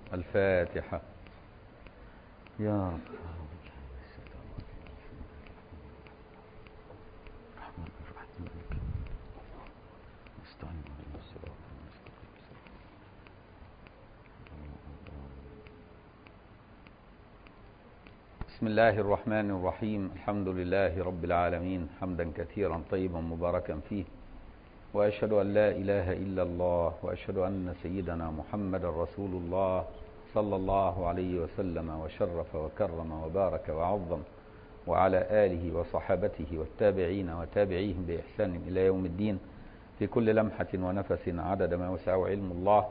الفاتحة يا رب بسم الله الرحمن الرحيم الحمد لله رب العالمين حمدا كثيرا طيبا مباركا فيه وأشهد أن لا إله إلا الله وأشهد أن سيدنا محمد رسول الله صلى الله عليه وسلم وشرف وكرم وبارك وعظم وعلى آله وصحابته والتابعين وتابعيهم بإحسان إلى يوم الدين في كل لمحة ونفس عدد ما وسعه علم الله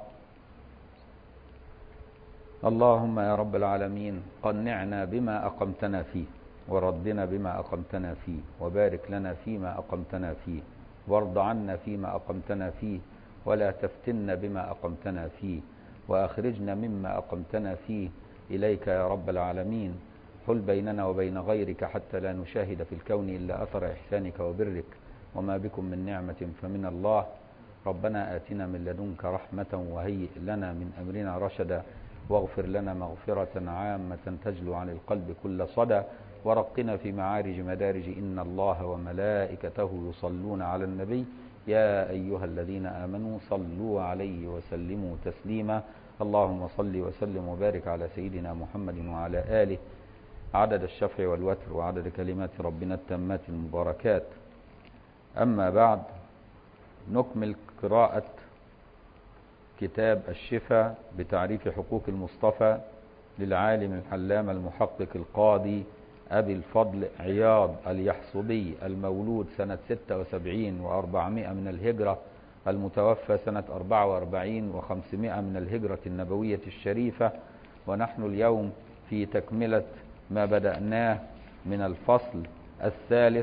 اللهم يا رب العالمين قنعنا بما أقمتنا فيه وردنا بما أقمتنا فيه وبارك لنا فيما أقمتنا فيه وارض عنا فيما أقمتنا فيه ولا تفتنا بما أقمتنا فيه وأخرجنا مما أقمتنا فيه إليك يا رب العالمين حل بيننا وبين غيرك حتى لا نشاهد في الكون إلا أثر إحسانك وبرك وما بكم من نعمة فمن الله ربنا آتنا من لدنك رحمة وهيئ لنا من أمرنا رشدا واغفر لنا مغفرة عامة تجلو عن القلب كل صدى ورقنا في معارج مدارج إن الله وملائكته يصلون على النبي يا أيها الذين آمنوا صلوا عليه وسلموا تسليما اللهم صل وسلم وبارك على سيدنا محمد وعلى آله عدد الشفع والوتر وعدد كلمات ربنا التامات المباركات أما بعد نكمل قراءة كتاب الشفاء بتعريف حقوق المصطفى للعالم الحلام المحقق القاضي أبي الفضل عياض اليحصبي المولود سنة 76 و400 من الهجرة المتوفى سنة 44 و500 من الهجرة النبوية الشريفة ونحن اليوم في تكملة ما بدأناه من الفصل الثالث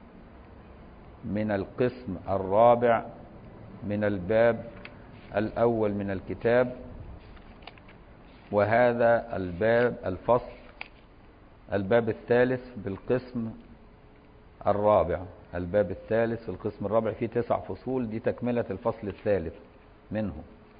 من القسم الرابع من الباب الأول من الكتاب وهذا الباب الفصل الباب الثالث بالقسم الرابع الباب الثالث في القسم الرابع فيه تسع فصول دي تكملة الفصل الثالث منه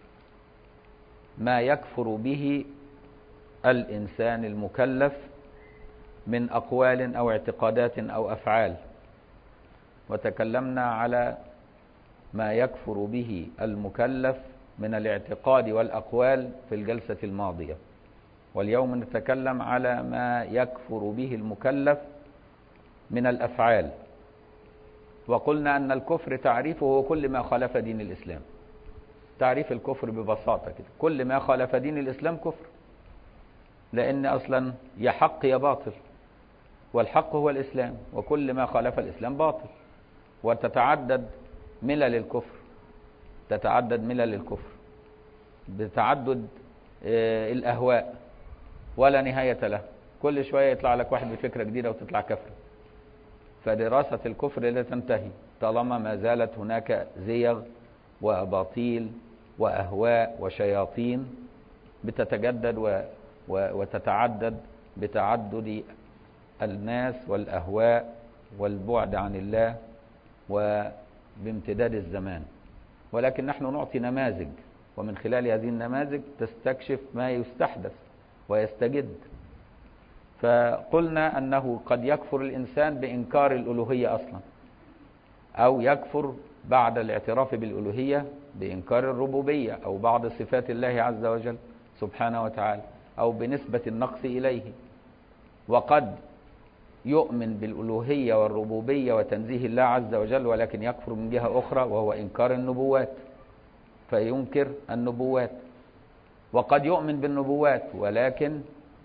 ما يكفر به الإنسان المكلف من أقوال أو اعتقادات أو أفعال وتكلمنا على ما يكفر به المكلف من الاعتقاد والأقوال في الجلسة الماضية واليوم نتكلم على ما يكفر به المكلف من الأفعال وقلنا أن الكفر تعريفه هو كل ما خالف دين الإسلام تعريف الكفر ببساطة كده كل ما خالف دين الإسلام كفر لأن أصلا يا حق يا باطل والحق هو الإسلام وكل ما خالف الإسلام باطل وتتعدد ملل الكفر تتعدد ملل الكفر بتعدد الأهواء ولا نهاية له كل شوية يطلع لك واحد بفكرة جديدة وتطلع كفر فدراسة الكفر لا تنتهي طالما ما زالت هناك زيغ وأباطيل وأهواء وشياطين بتتجدد و و وتتعدد بتعدد الناس والأهواء والبعد عن الله وبامتداد الزمان ولكن نحن نعطي نماذج ومن خلال هذه النماذج تستكشف ما يستحدث ويستجد فقلنا أنه قد يكفر الإنسان بإنكار الألوهية أصلا أو يكفر بعد الاعتراف بالألوهية بإنكار الربوبية أو بعض صفات الله عز وجل سبحانه وتعالى أو بنسبة النقص إليه وقد يؤمن بالألوهية والربوبية وتنزيه الله عز وجل ولكن يكفر من جهة أخرى وهو إنكار النبوات فينكر النبوات وقد يؤمن بالنبوات ولكن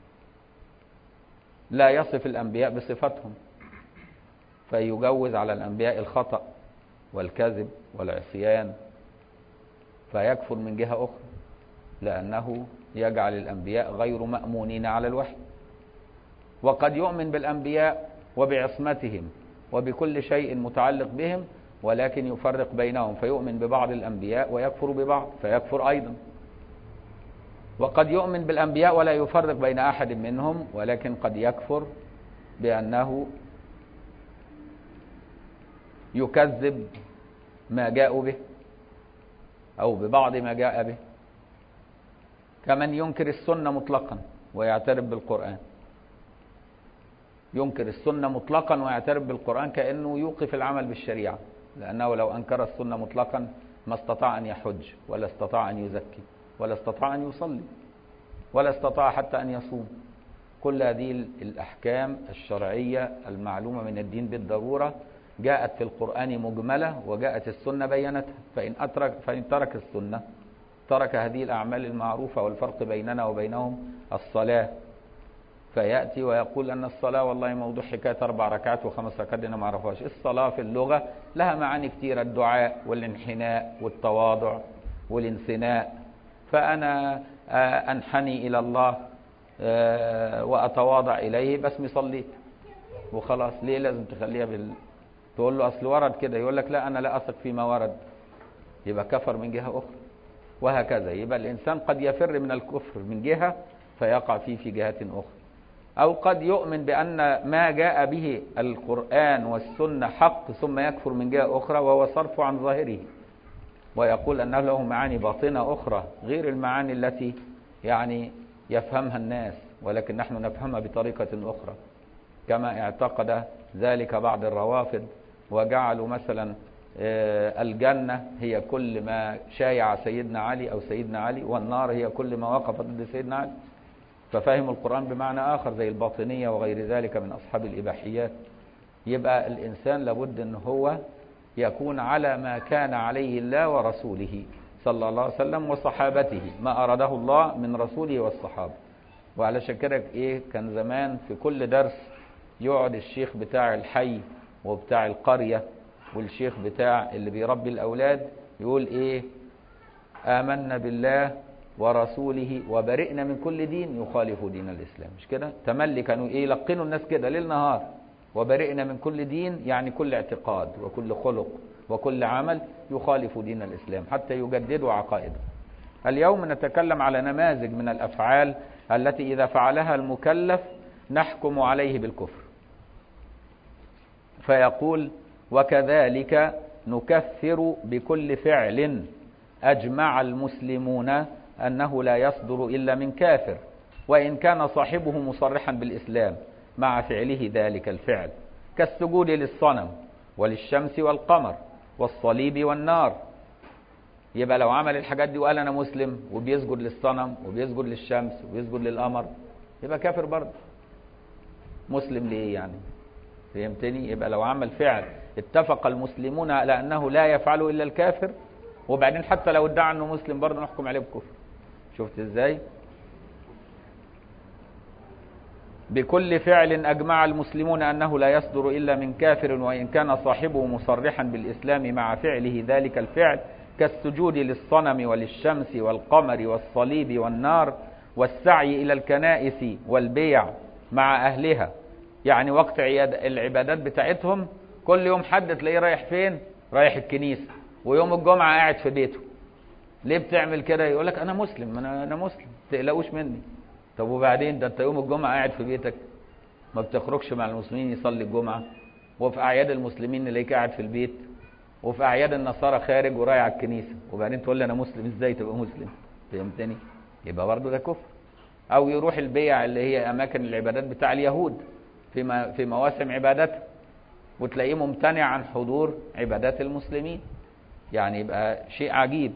لا يصف الأنبياء بصفتهم فيجوز على الأنبياء الخطأ والكذب والعصيان فيكفر من جهة أخرى لأنه يجعل الأنبياء غير مأمونين على الوحي وقد يؤمن بالأنبياء وبعصمتهم وبكل شيء متعلق بهم ولكن يفرق بينهم فيؤمن ببعض الأنبياء ويكفر ببعض فيكفر أيضا وقد يؤمن بالأنبياء ولا يفرق بين أحد منهم ولكن قد يكفر بأنه يكذب ما جاءوا به أو ببعض ما جاء به كمن ينكر السنة مطلقا ويعترف بالقرآن ينكر السنة مطلقا ويعترف بالقرآن كأنه يوقف العمل بالشريعة لأنه لو أنكر السنة مطلقا ما استطاع أن يحج ولا استطاع أن يزكي ولا استطاع أن يصلي ولا استطاع حتى أن يصوم كل هذه الأحكام الشرعية المعلومة من الدين بالضرورة جاءت في القرآن مجملة وجاءت السنة بينتها فإن, أترك فإن ترك السنة ترك هذه الأعمال المعروفة والفرق بيننا وبينهم الصلاة فيأتي ويقول أن الصلاة والله موضوع حكاية أربع ركعات وخمس ركعات أنا ما أعرفهاش الصلاة في اللغة لها معاني كثيرة الدعاء والانحناء والتواضع والانثناء فأنا أنحني إلى الله وأتواضع إليه بس صليت وخلاص ليه لازم تخليها بال... تقول له أصل ورد كده يقول لك لا أنا لا أثق فيما ورد يبقى كفر من جهة أخرى وهكذا يبقى الإنسان قد يفر من الكفر من جهة فيقع فيه في جهة أخرى أو قد يؤمن بأن ما جاء به القرآن والسنة حق ثم يكفر من جهة أخرى وهو صرف عن ظاهره ويقول أنه له معاني باطنة أخرى غير المعاني التي يعني يفهمها الناس ولكن نحن نفهمها بطريقة أخرى كما اعتقد ذلك بعض الروافض وجعلوا مثلا الجنة هي كل ما شايع سيدنا علي أو سيدنا علي والنار هي كل ما وقف ضد سيدنا علي ففهموا القرآن بمعنى آخر زي الباطنية وغير ذلك من أصحاب الإباحيات يبقى الإنسان لابد أن هو يكون على ما كان عليه الله ورسوله صلى الله عليه وسلم وصحابته ما أراده الله من رسوله والصحابة وعلشان كده إيه كان زمان في كل درس يقعد الشيخ بتاع الحي وبتاع القرية والشيخ بتاع اللي بيربي الأولاد يقول إيه آمنا بالله ورسوله وبرئنا من كل دين يخالف دين الإسلام مش كده تملي كانوا إيه يلقنوا الناس كده ليل نهار وبرئنا من كل دين يعني كل اعتقاد وكل خلق وكل عمل يخالف دين الإسلام حتى يجددوا عقائده اليوم نتكلم على نماذج من الأفعال التي إذا فعلها المكلف نحكم عليه بالكفر فيقول وكذلك نكفر بكل فعل أجمع المسلمون أنه لا يصدر إلا من كافر وإن كان صاحبه مصرحا بالإسلام مع فعله ذلك الفعل كالسجود للصنم وللشمس والقمر والصليب والنار يبقى لو عمل الحاجات دي وقال أنا مسلم وبيسجد للصنم وبيسجد للشمس وبيسجد للقمر يبقى كافر برضه مسلم ليه يعني فهمتني يبقى لو عمل فعل اتفق المسلمون على أنه لا يفعله إلا الكافر وبعدين حتى لو ادعى أنه مسلم برضه نحكم عليه بكفر شفت ازاي بكل فعل أجمع المسلمون أنه لا يصدر إلا من كافر وإن كان صاحبه مصرحا بالإسلام مع فعله ذلك الفعل كالسجود للصنم وللشمس والقمر والصليب والنار والسعي إلى الكنائس والبيع مع أهلها يعني وقت العبادات بتاعتهم كل يوم حد تلاقيه رايح فين رايح الكنيسة ويوم الجمعة قاعد في بيته ليه بتعمل كده يقول لك انا مسلم انا انا مسلم تقلقوش مني طب وبعدين ده انت يوم الجمعه قاعد في بيتك ما بتخرجش مع المسلمين يصلي الجمعه وفي اعياد المسلمين نلاقيك قاعد في البيت وفي اعياد النصارى خارج ورايح على الكنيسه وبعدين تقول لي انا مسلم ازاي تبقى مسلم فهمتني يبقى برضه ده كفر او يروح البيع اللي هي اماكن العبادات بتاع اليهود في في مواسم عبادتها وتلاقيه ممتنع عن حضور عبادات المسلمين يعني يبقى شيء عجيب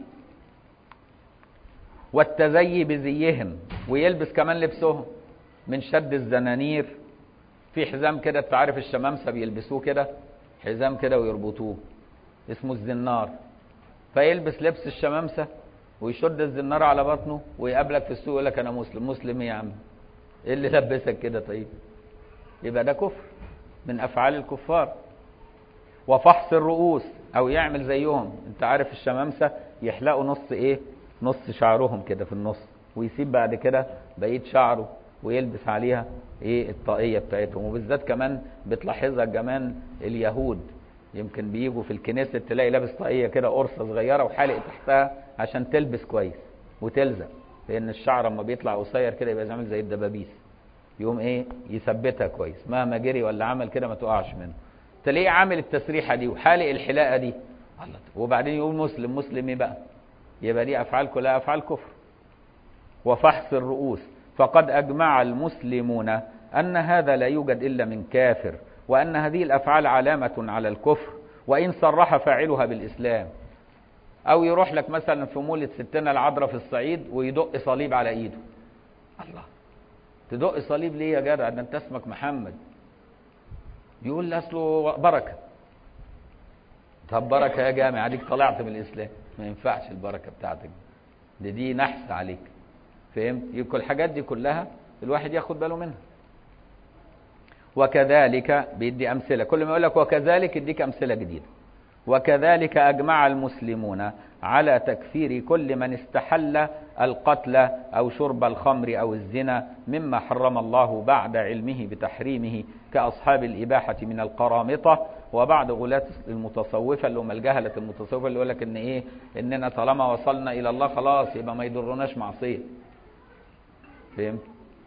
والتزي بزيهم ويلبس كمان لبسهم من شد الزنانير في حزام كده انت عارف الشمامسه بيلبسوه كده حزام كده ويربطوه اسمه الزنار فيلبس لبس الشمامسه ويشد الزنار على بطنه ويقابلك في السوق يقول لك انا مسلم مسلم ايه يا عم ايه اللي لبسك كده طيب يبقى ده كفر من افعال الكفار وفحص الرؤوس او يعمل زيهم انت عارف الشمامسه يحلقوا نص ايه نص شعرهم كده في النص ويسيب بعد كده بقيه شعره ويلبس عليها ايه الطاقيه بتاعتهم وبالذات كمان بتلاحظها كمان اليهود يمكن بيجوا في الكنيسة تلاقي لابس طاقية كده قرصة صغيرة وحالق تحتها عشان تلبس كويس وتلزق لأن الشعر لما بيطلع قصير كده يبقى عامل زي الدبابيس يقوم ايه يثبتها كويس مهما جري ولا عمل كده ما تقعش منه تلاقيه عامل التسريحة دي وحالق الحلاقة دي وبعدين يقول مسلم مسلم ايه بقى يبقى دي أفعال كلها أفعال كفر وفحص الرؤوس فقد أجمع المسلمون أن هذا لا يوجد إلا من كافر وأن هذه الأفعال علامة على الكفر وإن صرح فاعلها بالإسلام أو يروح لك مثلا في مولد ستنا العذراء في الصعيد ويدق صليب على إيده الله تدق صليب ليه يا جدع ده أنت اسمك محمد يقول لي أصله بركة طب بركة يا جامع عليك طلعت من الإسلام ما ينفعش البركة بتاعتك دي دي نحس عليك فهمت يبقى الحاجات دي كلها الواحد ياخد باله منها وكذلك بيدي أمثلة كل ما يقول لك وكذلك يديك أمثلة جديدة وكذلك أجمع المسلمون على تكفير كل من استحل القتل أو شرب الخمر أو الزنا مما حرم الله بعد علمه بتحريمه كأصحاب الإباحة من القرامطة وبعد غلاة المتصوفة اللي هم الجهلة المتصوفة اللي يقول لك إن إيه إننا طالما وصلنا إلى الله خلاص يبقى ما يضرناش معصية فهمت؟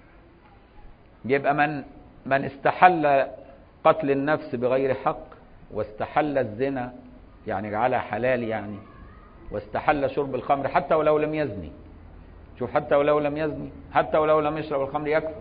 يبقى من من استحل قتل النفس بغير حق واستحل الزنا يعني جعلها حلال يعني واستحل شرب الخمر حتى ولو لم يزني شوف حتى ولو لم يزني حتى ولو لم يشرب الخمر يكفر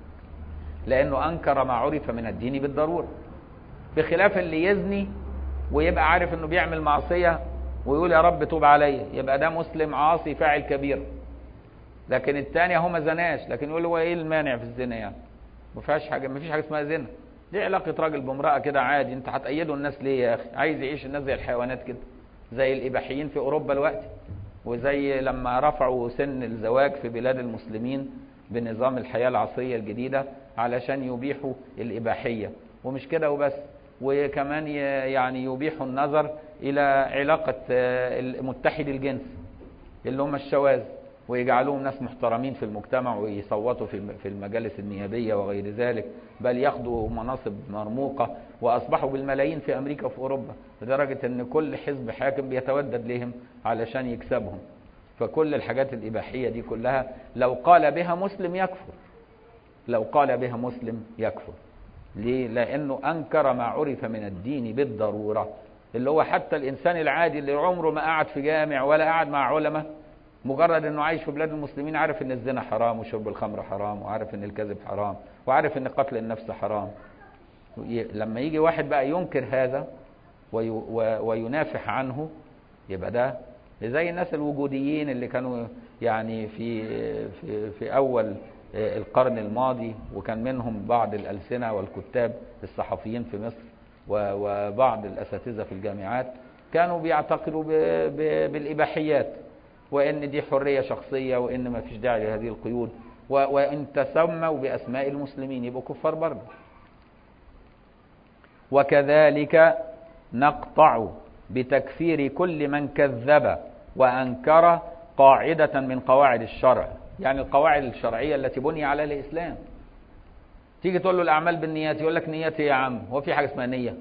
لانه انكر ما عرف من الدين بالضروره بخلاف اللي يزني ويبقى عارف انه بيعمل معصيه ويقول يا رب توب عليا يبقى ده مسلم عاصي فاعل كبير لكن الثاني هو ما زناش لكن يقول هو ايه المانع في الزنا يعني ما فيهاش حاجه ما فيش حاجه اسمها زنا دي علاقه راجل بامراه كده عادي انت هتأيدوا الناس ليه يا اخي عايز يعيش الناس زي الحيوانات كده زي الاباحيين في اوروبا الوقت وزي لما رفعوا سن الزواج في بلاد المسلمين بنظام الحياه العصريه الجديده علشان يبيحوا الاباحيه ومش كده وبس وكمان يعني يبيحوا النظر الى علاقه متحد الجنس اللي هم الشواذ ويجعلوهم ناس محترمين في المجتمع ويصوتوا في المجالس النيابية وغير ذلك بل ياخدوا مناصب مرموقة وأصبحوا بالملايين في أمريكا وفي أوروبا لدرجة أن كل حزب حاكم بيتودد لهم علشان يكسبهم فكل الحاجات الإباحية دي كلها لو قال بها مسلم يكفر لو قال بها مسلم يكفر ليه؟ لأنه أنكر ما عرف من الدين بالضرورة اللي هو حتى الإنسان العادي اللي عمره ما قعد في جامع ولا قعد مع علماء مجرد انه عايش في بلاد المسلمين عارف ان الزنا حرام وشرب الخمر حرام وعارف ان الكذب حرام وعارف ان قتل النفس حرام لما يجي واحد بقى ينكر هذا وينافح عنه يبقى ده زي الناس الوجوديين اللي كانوا يعني في في في اول القرن الماضي وكان منهم بعض الالسنه والكتاب الصحفيين في مصر وبعض الاساتذه في الجامعات كانوا بيعتقدوا بالاباحيات وان دي حريه شخصيه وان ما فيش داعي لهذه القيود وان تسموا باسماء المسلمين يبقوا كفار برضه وكذلك نقطع بتكفير كل من كذب وانكر قاعده من قواعد الشرع يعني القواعد الشرعيه التي بني عليها الاسلام تيجي تقول له الاعمال بالنيات يقول لك نيتي يا عم هو في حاجه اسمها نيه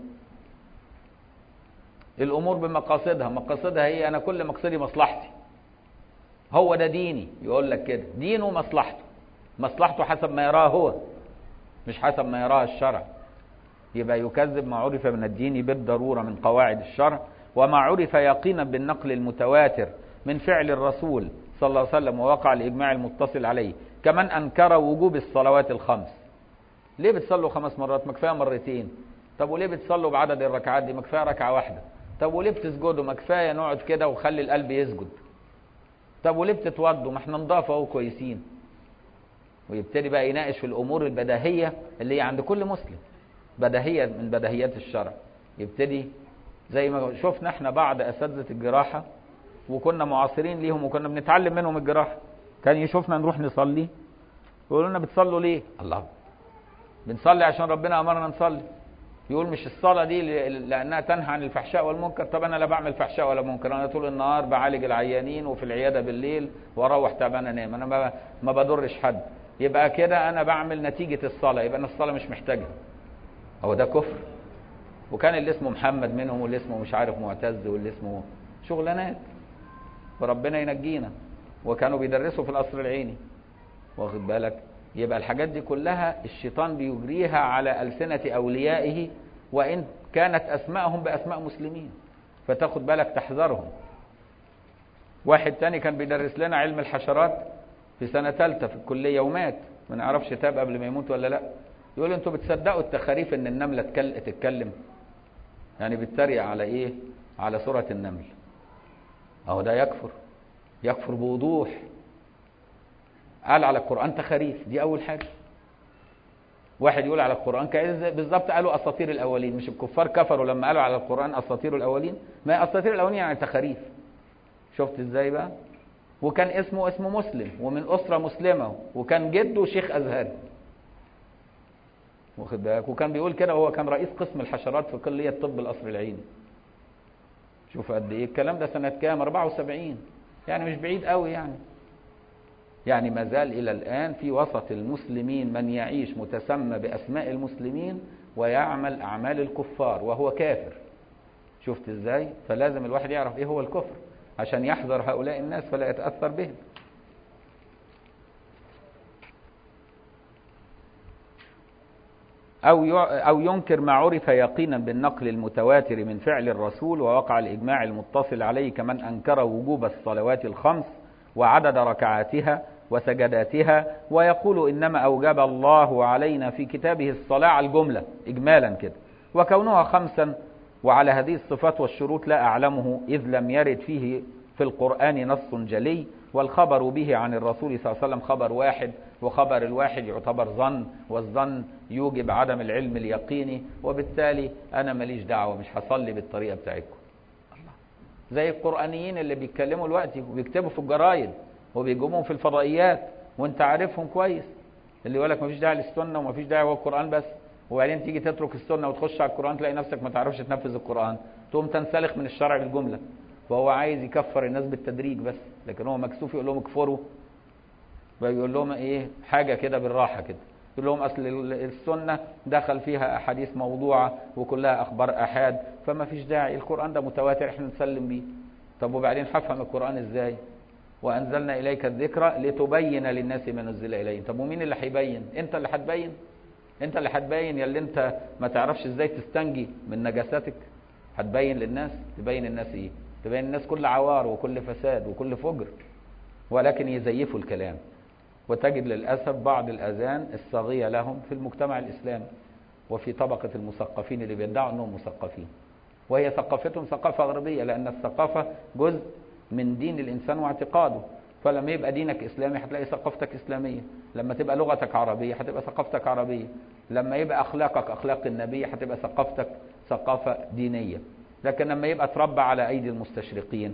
الامور بمقاصدها مقاصدها هي انا كل مقصدي مصلحتي هو ده ديني يقول لك كده دينه مصلحته مصلحته حسب ما يراه هو مش حسب ما يراه الشرع يبقى يكذب ما عرف من الدين بالضرورة من قواعد الشرع وما عرف يقينا بالنقل المتواتر من فعل الرسول صلى الله عليه وسلم ووقع الإجماع المتصل عليه كمن أنكر وجوب الصلوات الخمس ليه بتصلوا خمس مرات ما كفايه مرتين طب وليه بتصلوا بعدد الركعات دي ما كفايه ركعه واحده طب وليه بتسجدوا ما كفايه نقعد كده وخلي القلب يسجد طب وليه بتتوضوا ما احنا نضاف اهو كويسين ويبتدي بقى يناقش في الامور البديهيه اللي هي عند كل مسلم بديهيه من بديهيات الشرع يبتدي زي ما شفنا احنا بعض اساتذه الجراحه وكنا معاصرين ليهم وكنا بنتعلم منهم الجراحه كان يشوفنا نروح نصلي يقولوا لنا بتصلوا ليه؟ الله بنصلي عشان ربنا امرنا نصلي يقول مش الصلاه دي لانها تنهى عن الفحشاء والمنكر طب انا لا بعمل فحشاء ولا منكر انا طول النهار بعالج العيانين وفي العياده بالليل واروح تعبان انام انا ما ما بضرش حد يبقى كده انا بعمل نتيجه الصلاه يبقى انا الصلاه مش محتاجها هو ده كفر وكان اللي اسمه محمد منهم واللي اسمه مش عارف معتز واللي اسمه شغلانات وربنا ينجينا وكانوا بيدرسوا في القصر العيني واخد بالك يبقى الحاجات دي كلها الشيطان بيجريها على ألسنة أوليائه وإن كانت أسماءهم بأسماء مسلمين فتاخد بالك تحذرهم واحد تاني كان بيدرس لنا علم الحشرات في سنة ثالثة في الكلية ومات ما نعرفش تاب قبل ما يموت ولا لا يقول انتوا بتصدقوا التخاريف ان النملة تتكلم يعني بيتريق على ايه على سورة النمل اهو ده يكفر يكفر بوضوح قال على القرآن تخاريف دي أول حاجة واحد يقول على القرآن كأن بالظبط قالوا أساطير الأولين مش الكفار كفروا لما قالوا على القرآن أساطير الأولين ما هي أساطير الأولين يعني تخاريف شفت إزاي بقى وكان اسمه اسمه مسلم ومن أسرة مسلمة وكان جده شيخ أزهري واخد بالك وكان بيقول كده هو كان رئيس قسم الحشرات في كلية طب القصر العيني شوف قد ايه الكلام ده سنة كام 74 يعني مش بعيد قوي يعني يعني ما زال إلى الآن في وسط المسلمين من يعيش متسمى بأسماء المسلمين ويعمل أعمال الكفار وهو كافر شفت إزاي فلازم الواحد يعرف إيه هو الكفر عشان يحذر هؤلاء الناس فلا يتأثر بهم أو أو ينكر ما عرف يقينا بالنقل المتواتر من فعل الرسول ووقع الإجماع المتصل عليه كمن أنكر وجوب الصلوات الخمس وعدد ركعاتها وسجداتها ويقول إنما أوجب الله علينا في كتابه الصلاة على الجملة إجمالا كده وكونها خمسا وعلى هذه الصفات والشروط لا أعلمه إذ لم يرد فيه في القرآن نص جلي والخبر به عن الرسول صلى الله عليه وسلم خبر واحد وخبر الواحد يعتبر ظن والظن يوجب عدم العلم اليقيني وبالتالي أنا ماليش دعوة مش هصلي بالطريقة بتاعتكم زي القرآنيين اللي بيتكلموا دلوقتي وبيكتبوا في الجرايد وبيجيبوهم في الفضائيات وانت عارفهم كويس اللي يقول لك مفيش داعي للسنه ومفيش داعي هو القران بس وبعدين تيجي تترك السنه وتخش على القران تلاقي نفسك ما تعرفش تنفذ القران تقوم تنسلخ من الشرع بالجمله وهو عايز يكفر الناس بالتدريج بس لكن هو مكسوف يقول لهم اكفروا بيقول لهم ايه حاجه كده بالراحه كده يقول لهم اصل السنه دخل فيها احاديث موضوعه وكلها اخبار احاد فما فيش داعي القران ده متواتر احنا نسلم بيه طب وبعدين هفهم القران ازاي وانزلنا اليك الذكر لتبين للناس ما نزل اليهم طب ومين اللي هيبين انت اللي هتبين انت اللي هتبين يا اللي انت ما تعرفش ازاي تستنجي من نجاساتك هتبين للناس تبين الناس ايه تبين الناس كل عوار وكل فساد وكل فجر ولكن يزيفوا الكلام وتجد للاسف بعض الاذان الصاغيه لهم في المجتمع الاسلامي وفي طبقه المثقفين اللي بيدعوا انهم مثقفين وهي ثقافتهم ثقافه غربيه لان الثقافه جزء من دين الانسان واعتقاده فلما يبقى دينك اسلامي هتلاقي ثقافتك اسلاميه لما تبقى لغتك عربيه هتبقى ثقافتك عربيه لما يبقى اخلاقك اخلاق النبي هتبقى ثقافتك ثقافه دينيه لكن لما يبقى تربى على ايدي المستشرقين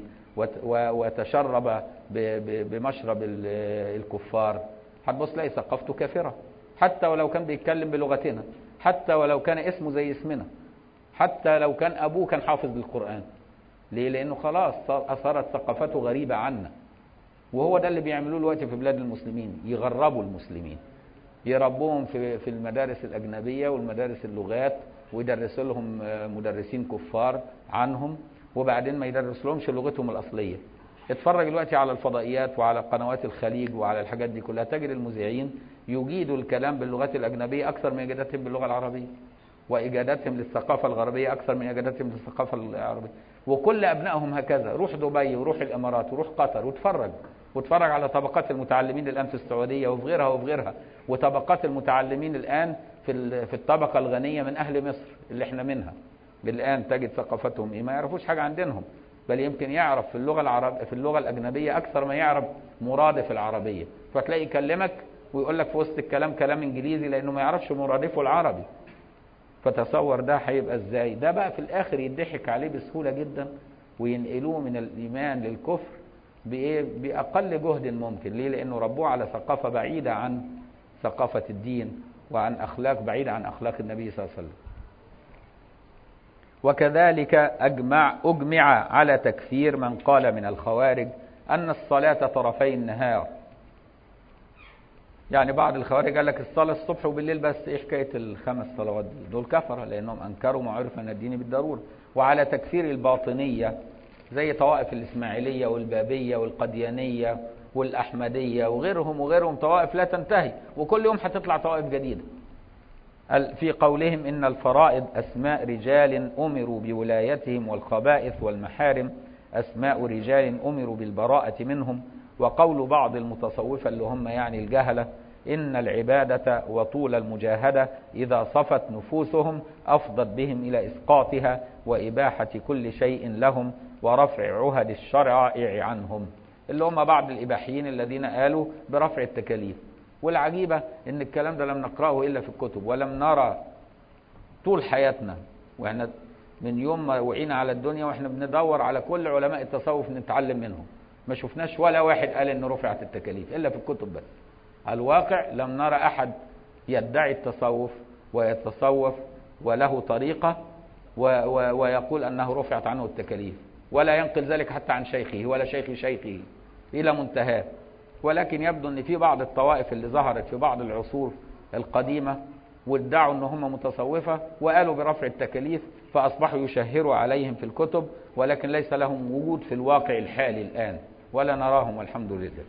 وتشرب بمشرب الكفار هتبص تلاقي ثقافته كافره حتى ولو كان بيتكلم بلغتنا حتى ولو كان اسمه زي اسمنا حتى لو كان ابوه كان حافظ للقران ليه لانه خلاص صارت ثقافته غريبه عنا وهو ده اللي بيعملوه دلوقتي في بلاد المسلمين يغربوا المسلمين يربوهم في في المدارس الاجنبيه والمدارس اللغات ويدرسوا لهم مدرسين كفار عنهم وبعدين ما يدرس لهمش لغتهم الاصليه اتفرج دلوقتي على الفضائيات وعلى قنوات الخليج وعلى الحاجات دي كلها تجد المذيعين يجيدوا الكلام باللغات الاجنبيه اكثر من اجادتهم باللغه العربيه واجادتهم للثقافه الغربيه اكثر من اجادتهم للثقافه العربيه وكل ابنائهم هكذا روح دبي وروح الامارات وروح قطر واتفرج واتفرج على طبقات المتعلمين الان في السعوديه وفي غيرها وفي غيرها وطبقات المتعلمين الان في في الطبقه الغنيه من اهل مصر اللي احنا منها الان تجد ثقافتهم ايه ما يعرفوش حاجه عندهم بل يمكن يعرف في اللغه العرب في اللغه الاجنبيه اكثر ما يعرف مرادف العربيه فتلاقي يكلمك ويقول لك في وسط الكلام كلام انجليزي لانه ما يعرفش مرادفه العربي فتصور ده هيبقى ازاي ده بقى في الاخر يضحك عليه بسهوله جدا وينقلوه من الايمان للكفر بايه باقل جهد ممكن ليه لانه ربوه على ثقافه بعيده عن ثقافه الدين وعن اخلاق بعيده عن اخلاق النبي صلى الله عليه وسلم وكذلك اجمع اجمع على تكفير من قال من الخوارج ان الصلاه طرفي النهار يعني بعض الخوارج قال لك الصلاة الصبح وبالليل بس ايه حكاية الخمس صلوات دي دول كفرة لأنهم أنكروا ما عرف من الدين بالضرورة وعلى تكفير الباطنية زي طوائف الإسماعيلية والبابية والقديانية والأحمدية وغيرهم وغيرهم طوائف لا تنتهي وكل يوم هتطلع طوائف جديدة في قولهم إن الفرائض أسماء رجال أمروا بولايتهم والخبائث والمحارم أسماء رجال أمروا بالبراءة منهم وقول بعض المتصوفة اللي هم يعني الجهلة إن العبادة وطول المجاهدة إذا صفت نفوسهم أفضت بهم إلى إسقاطها وإباحة كل شيء لهم ورفع عهد الشرائع عنهم اللي هم بعض الإباحيين الذين قالوا برفع التكاليف والعجيبة إن الكلام ده لم نقرأه إلا في الكتب ولم نرى طول حياتنا وإحنا من يوم ما وعينا على الدنيا وإحنا بندور على كل علماء التصوف نتعلم منهم ما شفناش ولا واحد قال إن رفعت التكاليف إلا في الكتب بس الواقع لم نرى أحد يدعي التصوف ويتصوف وله طريقة و و ويقول أنه رفعت عنه التكاليف ولا ينقل ذلك حتى عن شيخه ولا شيخ شيخه إلى منتهاه ولكن يبدو أن في بعض الطوائف اللي ظهرت في بعض العصور القديمة وادعوا أن هم متصوفة وقالوا برفع التكاليف فأصبحوا يشهروا عليهم في الكتب ولكن ليس لهم وجود في الواقع الحالي الآن ولا نراهم والحمد لله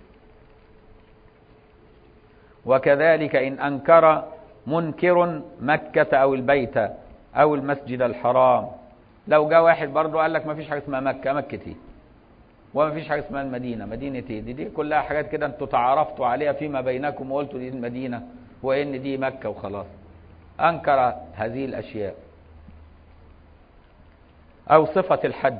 وكذلك إن أنكر منكر مكة أو البيت أو المسجد الحرام لو جاء واحد برضه قال لك ما فيش حاجة اسمها مكة مكة ايه وما فيش حاجة اسمها المدينة مدينة ايه دي, دي كلها حاجات كده انتوا تعارفتوا عليها فيما بينكم وقلتوا دي المدينة وإن دي مكة وخلاص أنكر هذه الأشياء أو صفة الحج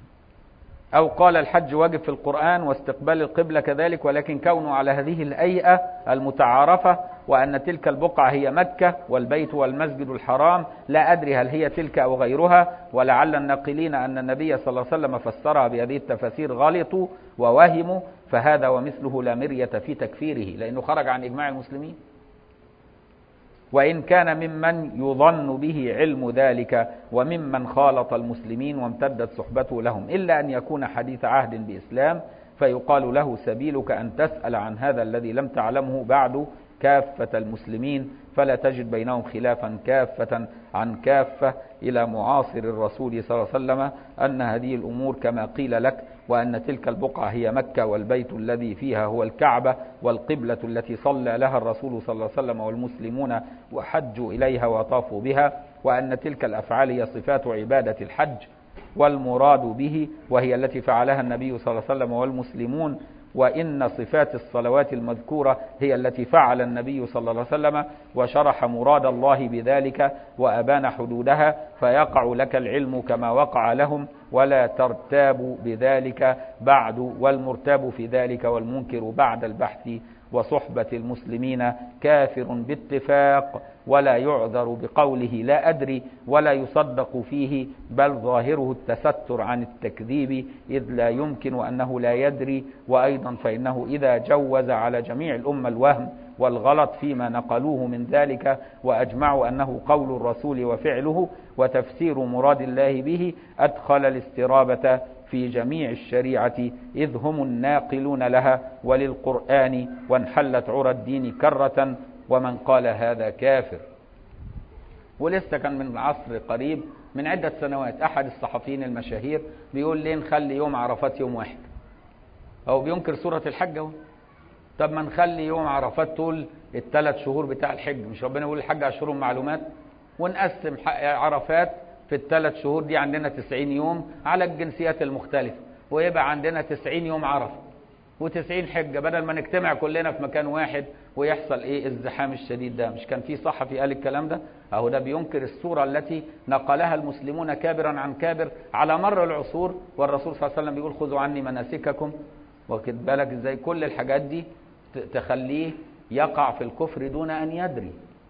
أو قال الحج واجب في القرآن واستقبال القبلة كذلك ولكن كونه على هذه الأيئة المتعارفة وأن تلك البقعة هي مكة والبيت والمسجد الحرام لا أدري هل هي تلك أو غيرها ولعل الناقلين أن النبي صلى الله عليه وسلم فسرها بهذه التفاسير غلطوا ووهموا فهذا ومثله لا مرية في تكفيره لأنه خرج عن إجماع المسلمين وإن كان ممن يظن به علم ذلك وممن خالط المسلمين وامتدت صحبته لهم إلا أن يكون حديث عهد بإسلام فيقال له سبيلك أن تسأل عن هذا الذي لم تعلمه بعد كافة المسلمين فلا تجد بينهم خلافا كافة عن كافة إلى معاصر الرسول صلى الله عليه وسلم أن هذه الأمور كما قيل لك وأن تلك البقعة هي مكة والبيت الذي فيها هو الكعبة والقبلة التي صلى لها الرسول صلى الله عليه وسلم والمسلمون وحجوا إليها وطافوا بها وأن تلك الأفعال هي صفات عبادة الحج والمراد به وهي التي فعلها النبي صلى الله عليه وسلم والمسلمون وإن صفات الصلوات المذكورة هي التي فعل النبي صلى الله عليه وسلم وشرح مراد الله بذلك وأبان حدودها فيقع لك العلم كما وقع لهم ولا ترتاب بذلك بعد والمرتاب في ذلك والمنكر بعد البحث وصحبة المسلمين كافر باتفاق ولا يعذر بقوله لا أدري ولا يصدق فيه بل ظاهره التستر عن التكذيب إذ لا يمكن أنه لا يدري وأيضا فإنه إذا جوز على جميع الأمة الوهم والغلط فيما نقلوه من ذلك وأجمعوا أنه قول الرسول وفعله وتفسير مراد الله به أدخل الاسترابة في جميع الشريعة إذ هم الناقلون لها وللقرآن وانحلت عرى الدين كرة ومن قال هذا كافر ولسه كان من عصر قريب من عدة سنوات أحد الصحفيين المشاهير بيقول ليه نخلي يوم عرفات يوم واحد أو بينكر سورة الحج اهو طب ما نخلي يوم عرفات طول الثلاث شهور بتاع الحج مش ربنا يقول الحج أشهر معلومات ونقسم عرفات في الثلاث شهور دي عندنا 90 يوم على الجنسيات المختلفة ويبقى عندنا 90 يوم عرفة و90 حجة بدل ما نجتمع كلنا في مكان واحد ويحصل ايه الزحام الشديد ده مش كان في صحفي قال الكلام ده اهو ده بينكر الصورة التي نقلها المسلمون كابرا عن كابر على مر العصور والرسول صلى الله عليه وسلم بيقول خذوا عني مناسككم واخد بالك ازاي كل الحاجات دي تخليه يقع في الكفر دون ان يدري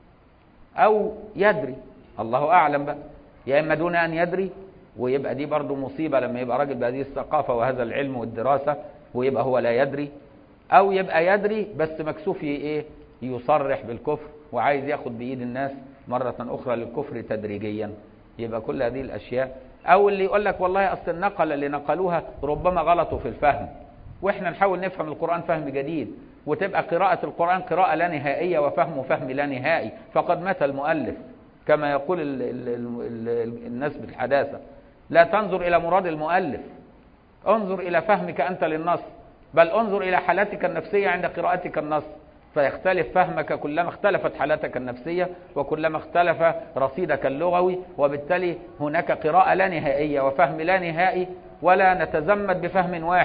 او يدري الله اعلم بقى يا اما دون ان يدري ويبقى دي برضه مصيبه لما يبقى راجل بهذه الثقافه وهذا العلم والدراسه ويبقى هو لا يدري او يبقى يدري بس مكسوف ايه يصرح بالكفر وعايز ياخد بايد الناس مره اخرى للكفر تدريجيا يبقى كل هذه الاشياء او اللي يقول لك والله اصل النقله اللي نقلوها ربما غلطوا في الفهم واحنا نحاول نفهم القران فهم جديد وتبقى قراءه القران قراءه لا نهائيه وفهمه فهم لا نهائي فقد مات المؤلف كما يقول ال ال ال الناس بالحداثة لا تنظر إلى مراد المؤلف انظر إلى فهمك أنت للنص بل انظر إلى حالتك النفسية عند قراءتك النص فيختلف فهمك كلما اختلفت حالتك النفسية وكلما اختلف رصيدك اللغوي وبالتالي هناك قراءة لا نهائية وفهم لا نهائي ولا نتزمت بفهم واحد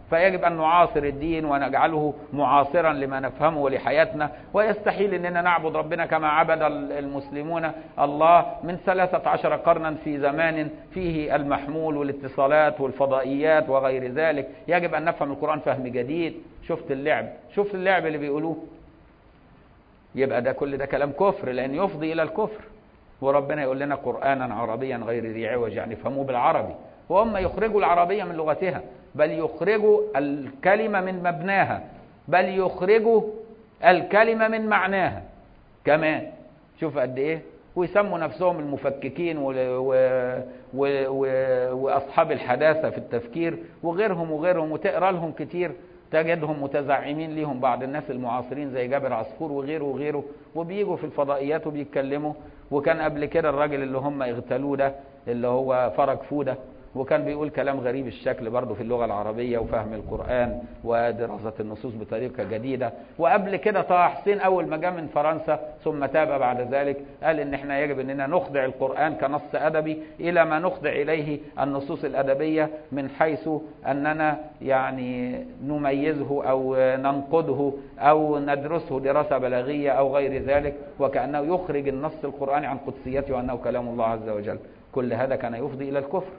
فيجب أن نعاصر الدين ونجعله معاصرا لما نفهمه ولحياتنا ويستحيل أننا نعبد ربنا كما عبد المسلمون الله من ثلاثة عشر قرنا في زمان فيه المحمول والاتصالات والفضائيات وغير ذلك يجب أن نفهم القرآن فهم جديد شفت اللعب شفت اللعب اللي بيقولوه يبقى ده كل ده كلام كفر لأن يفضي إلى الكفر وربنا يقول لنا قرآنا عربيا غير ذي عوج يعني فهموه بالعربي وهم يخرجوا العربية من لغتها بل يخرجوا الكلمة من مبناها بل يخرجوا الكلمة من معناها كمان شوف قد ايه ويسموا نفسهم المفككين و... و... و... و... واصحاب الحداثة في التفكير وغيرهم وغيرهم وتقرا لهم كتير تجدهم متزعمين ليهم بعض الناس المعاصرين زي جابر عصفور وغيره وغيره وبيجوا في الفضائيات وبيتكلموا وكان قبل كده الراجل اللي هم اغتالوه ده اللي هو فرج فوده وكان بيقول كلام غريب الشكل برضه في اللغة العربية وفهم القرآن ودراسة النصوص بطريقة جديدة وقبل كده طه حسين أول ما جاء من فرنسا ثم تاب بعد ذلك قال إن إحنا يجب إننا نخضع القرآن كنص أدبي إلى ما نخضع إليه النصوص الأدبية من حيث أننا يعني نميزه أو ننقده أو ندرسه دراسة بلاغية أو غير ذلك وكأنه يخرج النص القرآني عن قدسيته وأنه كلام الله عز وجل كل هذا كان يفضي إلى الكفر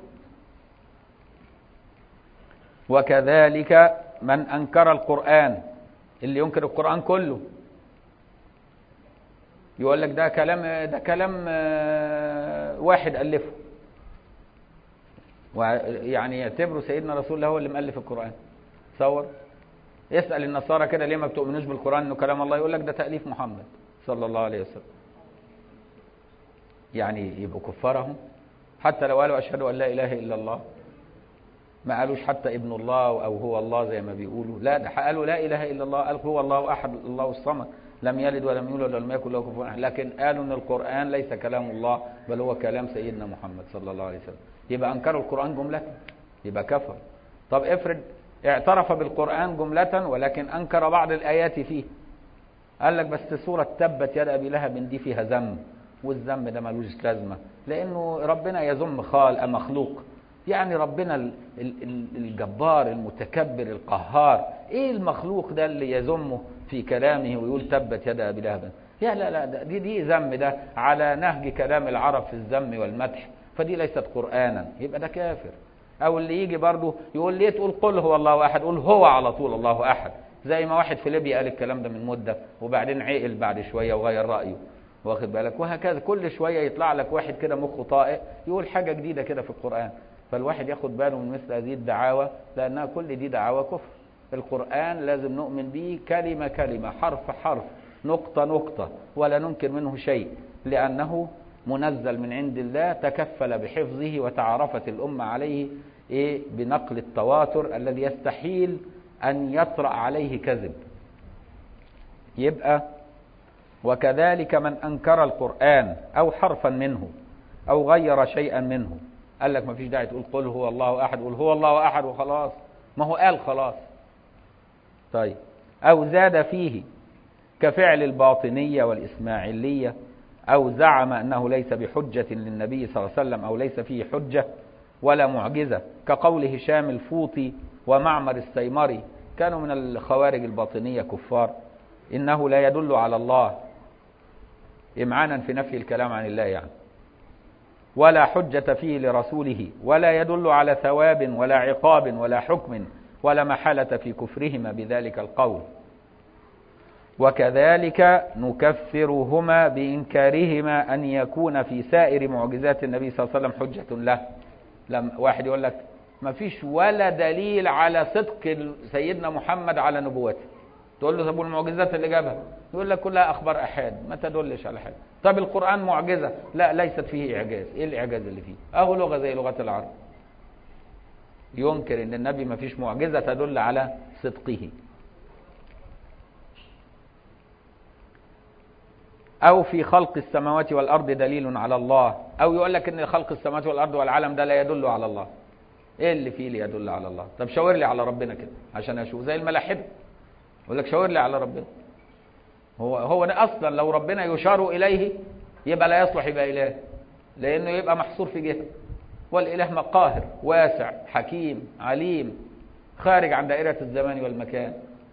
وكذلك من أنكر القرآن اللي ينكر القرآن كله يقول لك ده كلام ده كلام واحد ألفه ويعني يعتبروا سيدنا رسول الله هو اللي مؤلف القرآن تصور اسأل النصارى كده ليه ما بتؤمنوش بالقرآن انه كلام الله يقول لك ده تأليف محمد صلى الله عليه وسلم يعني يبقوا كفارهم حتى لو قالوا أشهد أن لا إله إلا الله ما قالوش حتى ابن الله او هو الله زي ما بيقولوا لا ده قالوا لا اله الا الله قال هو الله احد الله الصمد لم يلد ولم يولد ولم يكن له كفوا احد لكن قالوا ان القران ليس كلام الله بل هو كلام سيدنا محمد صلى الله عليه وسلم يبقى انكروا القران جمله يبقى كفر طب افرض اعترف بالقران جمله ولكن انكر بعض الايات فيه قال لك بس سوره تبت يد ابي لهب دي فيها ذم والذم ده ملوش لازمه لانه ربنا يذم خال مخلوق يعني ربنا الجبار المتكبر القهار ايه المخلوق ده اللي يذمه في كلامه ويقول تبت يد ابي لهب يا لا لا دي دي ذم ده على نهج كلام العرب في الذم والمدح فدي ليست قرانا يبقى ده كافر او اللي يجي برضه يقول ليه تقول قل هو الله احد قول هو على طول الله احد زي ما واحد في ليبيا قال الكلام ده من مده وبعدين عقل بعد شويه وغير رايه واخد بالك وهكذا كل شويه يطلع لك واحد كده مخه طائق يقول حاجه جديده كده في القران فالواحد ياخد باله من مثل هذه الدعاوى لأنها كل دي دعاوى كفر القرآن لازم نؤمن به كلمة كلمة حرف حرف نقطة نقطة ولا ننكر منه شيء لأنه منزل من عند الله تكفل بحفظه وتعرفت الأمة عليه إيه بنقل التواتر الذي يستحيل أن يطرأ عليه كذب يبقى وكذلك من أنكر القرآن أو حرفا منه أو غير شيئا منه قال لك ما فيش داعي تقول قل هو الله احد قل هو الله احد وخلاص ما هو قال خلاص طيب او زاد فيه كفعل الباطنية والإسماعيلية أو زعم أنه ليس بحجة للنبي صلى الله عليه وسلم أو ليس فيه حجة ولا معجزة كقول هشام الفوطي ومعمر السيمري كانوا من الخوارج الباطنية كفار إنه لا يدل على الله إمعانا في نفي الكلام عن الله يعني ولا حجة فيه لرسوله ولا يدل على ثواب ولا عقاب ولا حكم ولا محالة في كفرهما بذلك القول وكذلك نكفرهما بإنكارهما أن يكون في سائر معجزات النبي صلى الله عليه وسلم حجة له لما واحد يقول لك ما فيش ولا دليل على صدق سيدنا محمد على نبوته تقول له طب والمعجزات اللي جابها يقول لك كلها اخبار احاد ما تدلش على حاجه طب القران معجزه لا ليست فيه اعجاز ايه الاعجاز اللي فيه اهو لغه زي لغه العرب ينكر ان النبي ما فيش معجزه تدل على صدقه او في خلق السماوات والارض دليل على الله او يقول لك ان خلق السماوات والارض والعالم ده لا يدل على الله ايه اللي فيه اللي يدل على الله طب شاور لي على ربنا كده عشان اشوف زي الملاحده يقول لك شاور لي على ربنا هو هو اصلا لو ربنا يشار اليه يبقى لا يصلح يبقى اله لانه يبقى محصور في جهه والاله قاهر واسع حكيم عليم خارج عن دائرة الزمان والمكان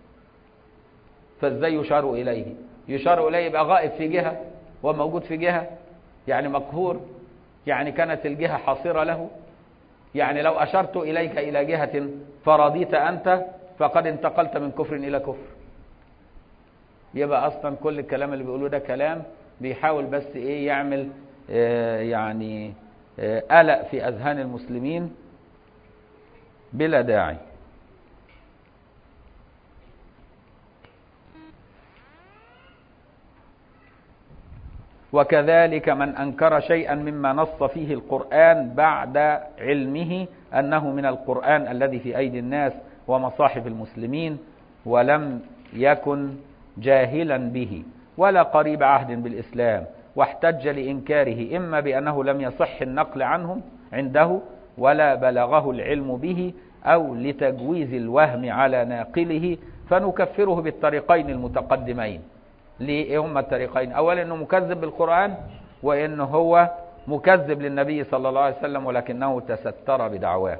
فازاي يشار إليه يشار إليه يبقى غائب في جهة وموجود في جهة يعني مقهور يعني كانت الجهة حاصرة له يعني لو أشرت إليك إلى جهة فرضيت أنت فقد انتقلت من كفر إلى كفر يبقى أصلا كل الكلام اللي بيقوله ده كلام بيحاول بس إيه يعمل آه يعني آه قلق في أذهان المسلمين بلا داعي وكذلك من أنكر شيئا مما نص فيه القرآن بعد علمه أنه من القرآن الذي في أيدي الناس ومصاحف المسلمين ولم يكن جاهلا به ولا قريب عهد بالإسلام واحتج لإنكاره إما بأنه لم يصح النقل عنهم عنده ولا بلغه العلم به أو لتجويز الوهم على ناقله فنكفره بالطريقين المتقدمين ليه هما الطريقين اولا انه مكذب بالقرآن وانه هو مكذب للنبي صلى الله عليه وسلم ولكنه تستر بدعواه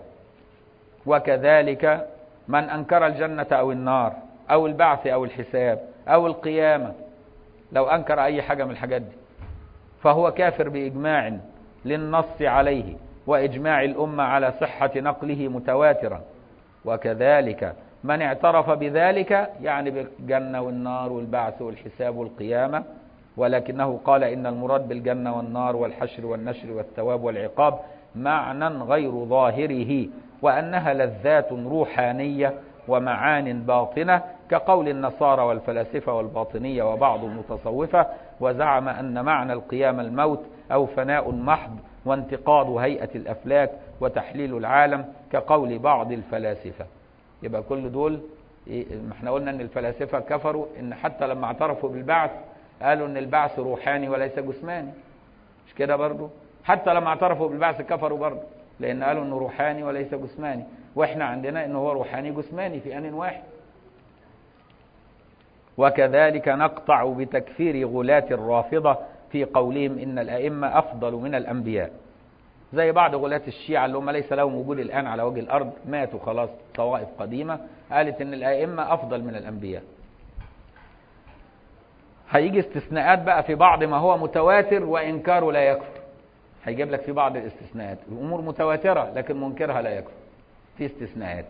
وكذلك من انكر الجنة او النار او البعث او الحساب او القيامة لو انكر اي حاجة من الحاجات دي فهو كافر باجماع للنص عليه واجماع الامة على صحة نقله متواترا وكذلك من اعترف بذلك يعني بالجنة والنار والبعث والحساب والقيامة ولكنه قال إن المراد بالجنة والنار والحشر والنشر والثواب والعقاب معنى غير ظاهره وأنها لذات روحانية ومعان باطنة كقول النصارى والفلاسفة والباطنية وبعض المتصوفة وزعم أن معنى القيامة الموت أو فناء محض وانتقاض هيئة الأفلاك وتحليل العالم كقول بعض الفلاسفة يبقى كل دول ما احنا قلنا ان الفلاسفه كفروا ان حتى لما اعترفوا بالبعث قالوا ان البعث روحاني وليس جسماني مش كده برضو حتى لما اعترفوا بالبعث كفروا برضو لان قالوا انه روحاني وليس جسماني واحنا عندنا انه هو روحاني جسماني في ان واحد وكذلك نقطع بتكفير غلاة الرافضة في قولهم إن الأئمة أفضل من الأنبياء زي بعض غلاة الشيعة اللي هم ليس لهم وجود الآن على وجه الأرض ماتوا خلاص طوائف قديمة قالت إن الأئمة أفضل من الأنبياء هيجي استثناءات بقى في بعض ما هو متواتر وإنكاره لا يكفر هيجيب لك في بعض الاستثناءات الأمور متواترة لكن منكرها لا يكفر في استثناءات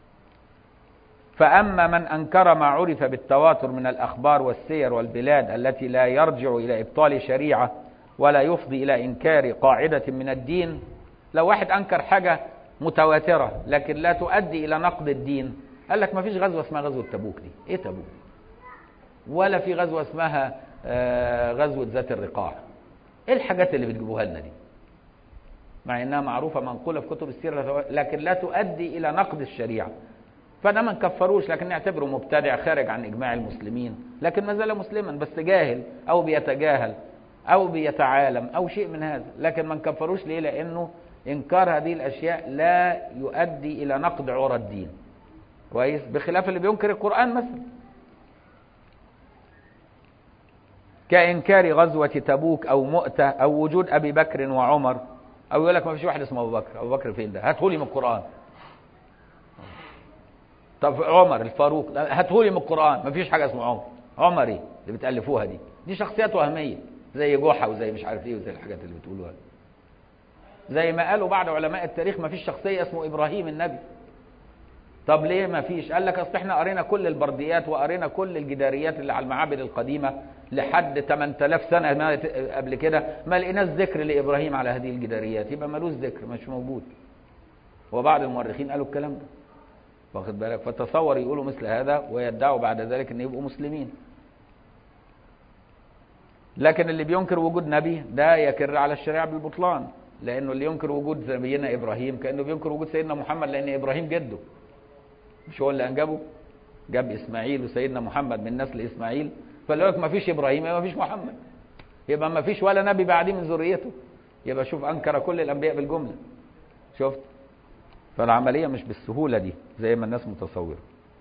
فأما من أنكر ما عرف بالتواتر من الأخبار والسير والبلاد التي لا يرجع إلى إبطال شريعة ولا يفضي إلى إنكار قاعدة من الدين لو واحد أنكر حاجة متواترة لكن لا تؤدي إلى نقد الدين قال لك ما فيش غزوة اسمها غزوة تبوك دي إيه تبوك ولا في غزوة اسمها غزوة ذات الرقاع إيه الحاجات اللي بتجيبوها لنا دي مع إنها معروفة منقولة في كتب السيرة لكن لا تؤدي إلى نقد الشريعة فده ما نكفروش لكن نعتبره مبتدع خارج عن إجماع المسلمين لكن ما زال مسلما بس جاهل أو بيتجاهل أو بيتعالم أو شيء من هذا لكن ما نكفروش ليه لأنه إنكار هذه الأشياء لا يؤدي إلى نقد عرى الدين كويس بخلاف اللي بينكر القرآن مثلا كإنكار غزوة تبوك أو مؤتة أو وجود أبي بكر وعمر أو يقول لك ما فيش واحد اسمه أبو بكر أبو بكر فين ده هاتهولي من القرآن طب عمر الفاروق هاتهولي من القرآن ما فيش حاجة اسمه عمر عمر ايه اللي بتألفوها دي دي شخصيات وهمية زي جحا وزي مش عارف ايه وزي الحاجات اللي بتقولوها دي. زي ما قالوا بعض علماء التاريخ ما فيش شخصية اسمه إبراهيم النبي طب ليه ما فيش قال لك اصل احنا قرينا كل البرديات وقرينا كل الجداريات اللي على المعابد القديمة لحد 8000 سنة ما قبل كده ما لقيناش ذكر لإبراهيم على هذه الجداريات يبقى ملوش ذكر مش موجود وبعض المؤرخين قالوا الكلام ده واخد بالك فتصور يقولوا مثل هذا ويدعوا بعد ذلك ان يبقوا مسلمين لكن اللي بينكر وجود نبي ده يكر على الشريعه بالبطلان لانه اللي ينكر وجود نبينا ابراهيم كانه بينكر وجود سيدنا محمد لان ابراهيم جده مش هو اللي انجبه جاب اسماعيل وسيدنا محمد من نسل اسماعيل فلو لك ما فيش ابراهيم يبقى ما فيش محمد يبقى ما فيش ولا نبي بعديه من ذريته يبقى شوف انكر كل الانبياء بالجمله شفت فالعمليه مش بالسهوله دي زي ما الناس متصوره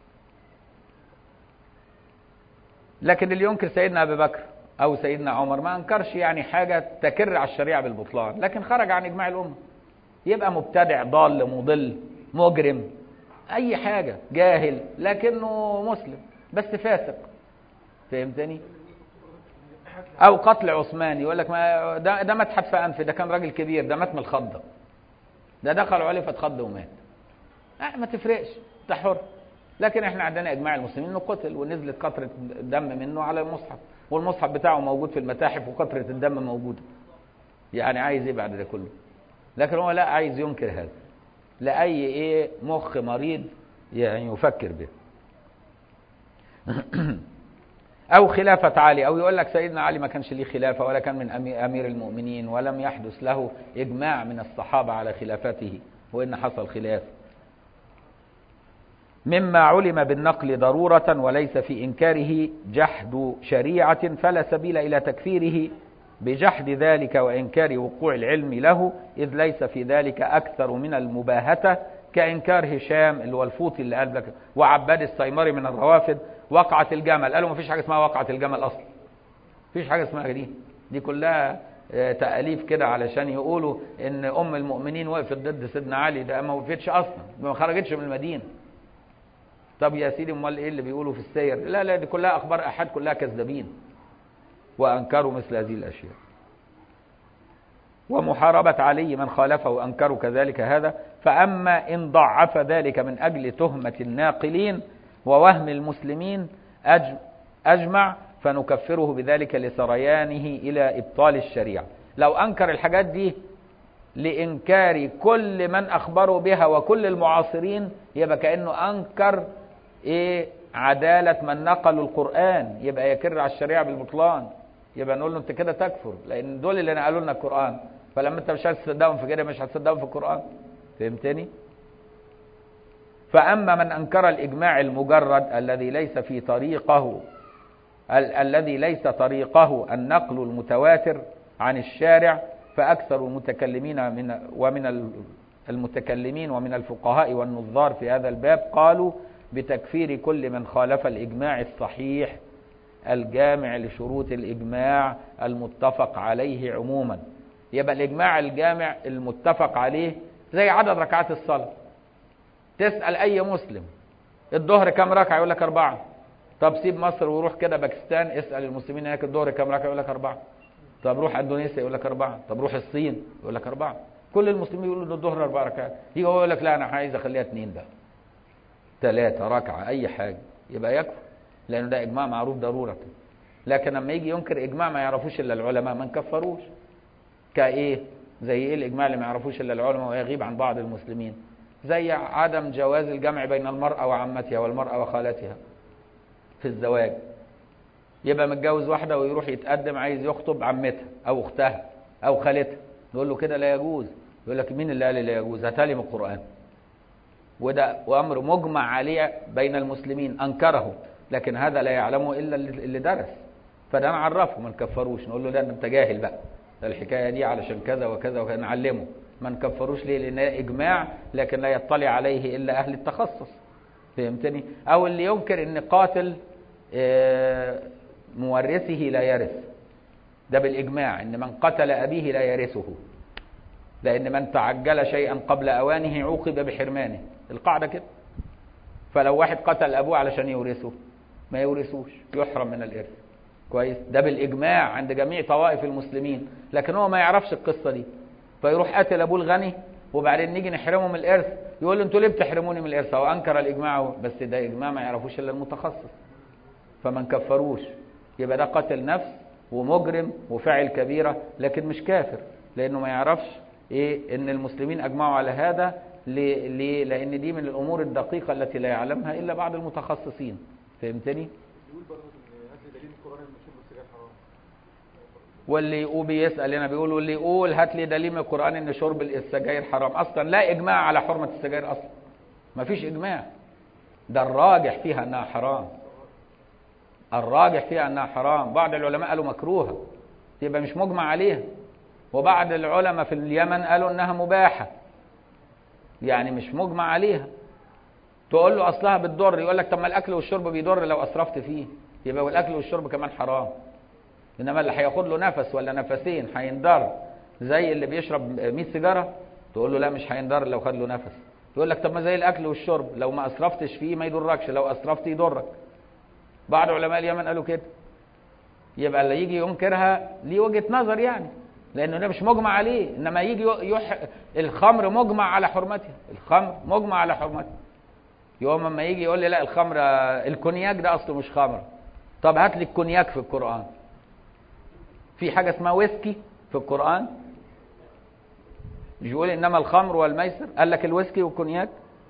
لكن اللي ينكر سيدنا ابي بكر او سيدنا عمر ما انكرش يعني حاجه تكر على الشريعه بالبطلان لكن خرج عن اجماع الامه يبقى مبتدع ضال مضل مجرم اي حاجه جاهل لكنه مسلم بس فاسق فهمتني او قتل عثماني يقول لك ما ده ده مات حتف انف ده كان راجل كبير ده مات من الخضه ده دخلوا عليه فاتخض ومات آه ما تفرقش ده حر لكن احنا عندنا اجماع المسلمين انه قتل ونزلت قطره دم منه على المصحف والمصحف بتاعه موجود في المتاحف وقطره الدم موجوده يعني عايز ايه بعد ده كله لكن هو لا عايز ينكر هذا لاي ايه مخ مريض يعني يفكر به او خلافه علي او يقول لك سيدنا علي ما كانش ليه خلافه ولا كان من امير المؤمنين ولم يحدث له اجماع من الصحابه على خلافته وان حصل خلاف مما علم بالنقل ضرورة وليس في إنكاره جحد شريعة فلا سبيل إلى تكفيره بجحد ذلك وإنكار وقوع العلم له إذ ليس في ذلك أكثر من المباهتة كإنكار هشام اللي هو الفوطي اللي قال لك وعباد السيمري من الروافد وقعة الجمل قالوا ما فيش حاجة اسمها وقعة الجمل أصلا فيش حاجة اسمها دي دي كلها تأليف كده علشان يقولوا إن أم المؤمنين وقفت ضد سيدنا علي ده ما وقفتش أصلا ما خرجتش من المدينة طب يا سيدي امال ايه اللي بيقولوا في السير لا لا دي كلها اخبار احاد كلها كذابين وانكروا مثل هذه الاشياء ومحاربة علي من خالفه وانكروا كذلك هذا فاما ان ضعف ذلك من اجل تهمة الناقلين ووهم المسلمين اجمع فنكفره بذلك لسريانه الى ابطال الشريعة لو انكر الحاجات دي لانكار كل من اخبروا بها وكل المعاصرين يبقى كانه انكر ايه عدالة من نقلوا القرآن يبقى يكر على الشريعة بالبطلان يبقى نقول له انت كده تكفر لان دول اللي نقلوا لنا القرآن فلما انت مش هتصدقهم في كده مش هتصدقهم في القرآن فهمتني فأما من أنكر الإجماع المجرد الذي ليس في طريقه ال- الذي ليس طريقه النقل المتواتر عن الشارع فأكثر المتكلمين من ومن ال- المتكلمين ومن الفقهاء والنظار في هذا الباب قالوا بتكفير كل من خالف الإجماع الصحيح الجامع لشروط الإجماع المتفق عليه عموما يبقى الإجماع الجامع المتفق عليه زي عدد ركعات الصلاة تسأل أي مسلم الظهر كم ركعة يقول لك أربعة طب سيب مصر وروح كده باكستان اسأل المسلمين هناك الظهر كم ركعة يقول لك أربعة طب روح اندونيسيا يقول لك أربعة طب روح الصين يقول لك أربعة كل المسلمين يقولوا ان الظهر أربع ركعات يجي هو يقول لك لا أنا عايز أخليها اثنين بقى ثلاثة ركعة أي حاجة يبقى يكفي لأنه ده إجماع معروف ضرورة لكن لما يجي ينكر إجماع ما يعرفوش إلا العلماء ما نكفروش كإيه زي إيه الإجماع اللي ما يعرفوش إلا العلماء ويغيب عن بعض المسلمين زي عدم جواز الجمع بين المرأة وعمتها والمرأة وخالتها في الزواج يبقى متجوز واحدة ويروح يتقدم عايز يخطب عمتها أو أختها أو خالتها نقول له كده لا يجوز يقول لك مين اللي قال لا يجوز هاتلي من القرآن وده وأمر مجمع عليه بين المسلمين أنكره لكن هذا لا يعلمه إلا اللي درس فده نعرفه ما نكفروش نقول له ده أنت جاهل بقى ده الحكاية دي علشان كذا وكذا وكذا نعلمه ما نكفروش ليه لأن إجماع لكن لا يطلع عليه إلا أهل التخصص فهمتني أو اللي ينكر أن قاتل مورثه لا يرث ده بالإجماع أن من قتل أبيه لا يرثه لأن من تعجل شيئا قبل أوانه عوقب بحرمانه القاعدة كده فلو واحد قتل أبوه علشان يورثه ما يورثوش يحرم من الإرث كويس ده بالإجماع عند جميع طوائف المسلمين لكن هو ما يعرفش القصة دي فيروح قاتل أبوه الغني وبعدين نيجي نحرمه من الإرث يقول له انتوا ليه بتحرموني من الإرث هو أنكر الإجماع بس ده إجماع ما يعرفوش إلا المتخصص فما نكفروش يبقى ده قتل نفس ومجرم وفاعل كبيرة لكن مش كافر لأنه ما يعرفش إيه إن المسلمين أجمعوا على هذا ليه؟ ليه؟ لأن دي من الأمور الدقيقة التي لا يعلمها إلا بعض المتخصصين فهمتني؟ يقول برضه ان هات لي دليل القران ان شرب السجاير حرام واللي يقول بيسأل هنا بيقول واللي يقول هات لي دليل من القرآن إن شرب السجاير حرام أصلا لا إجماع على حرمة السجاير أصلا ما فيش إجماع ده الراجح فيها أنها حرام الراجح فيها أنها حرام بعض العلماء قالوا مكروهة يبقى مش مجمع عليها وبعض العلماء في اليمن قالوا انها مباحة يعني مش مجمع عليها تقول له اصلها بتضر يقول لك طب ما الاكل والشرب بيضر لو اسرفت فيه يبقى والاكل والشرب كمان حرام انما اللي هياخد له نفس ولا نفسين هينضر زي اللي بيشرب 100 سيجاره تقول له لا مش هينضر لو خد له نفس يقول لك طب ما زي الاكل والشرب لو ما اسرفتش فيه ما يضركش لو اسرفت يضرك بعض علماء اليمن قالوا كده يبقى اللي يجي ينكرها ليه وجهه نظر يعني لانه ده مش مجمع عليه انما يجي يح... الخمر مجمع على حرمتها الخمر مجمع على حرمتها يوم اما يجي يقول لي لا الخمر الكونياك ده اصله مش خمر طب هات لي الكونياك في القران في حاجه اسمها ويسكي في القران مش يقول انما الخمر والميسر قال لك الويسكي والكونياك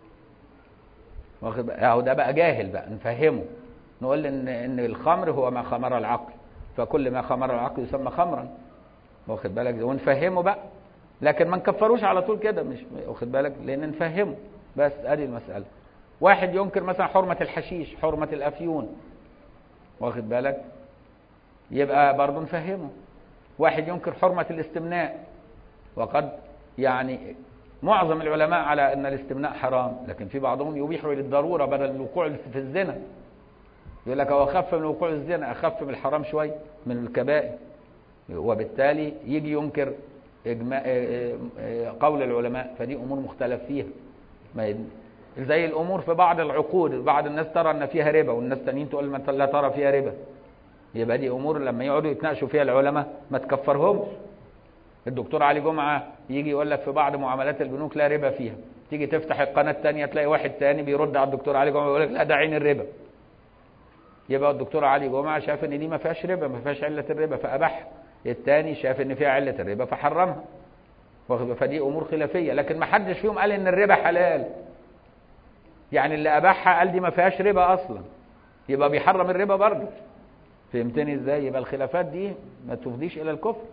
واخد اهو ده بقى جاهل بقى نفهمه نقول ان ان الخمر هو ما خمر العقل فكل ما خمر العقل يسمى خمرا واخد بالك ونفهمه بقى لكن ما نكفروش على طول كده مش واخد بالك لان نفهمه بس ادي المساله واحد ينكر مثلا حرمه الحشيش حرمه الافيون واخد بالك يبقى برضه نفهمه واحد ينكر حرمه الاستمناء وقد يعني معظم العلماء على ان الاستمناء حرام لكن في بعضهم يبيحه للضروره بدل الوقوع في الزنا يقول لك هو اخف من وقوع الزنا اخف من الحرام شويه من الكبائر وبالتالي يجي ينكر إجماع قول العلماء فدي امور مختلف فيها ما زي الامور في بعض العقود بعض الناس ترى ان فيها ربا والناس تانيين تقول ما لا ترى فيها ربا يبقى دي امور لما يقعدوا يتناقشوا فيها العلماء ما تكفرهمش الدكتور علي جمعه يجي يقول لك في بعض معاملات البنوك لا ربا فيها تيجي تفتح القناه الثانيه تلاقي واحد تاني بيرد على الدكتور علي جمعه يقول لك لا ده عين الربا يبقى الدكتور علي جمعه شاف ان دي ما فيهاش ربا ما فيهاش عله الربا فاباحها الثاني شاف ان فيها عله الربا فحرمها فدي امور خلافيه لكن ما حدش فيهم قال ان الربا حلال يعني اللي اباحها قال دي ما فيهاش ربا اصلا يبقى بيحرم الربا برضه فهمتني ازاي يبقى الخلافات دي ما تفضيش الى الكفر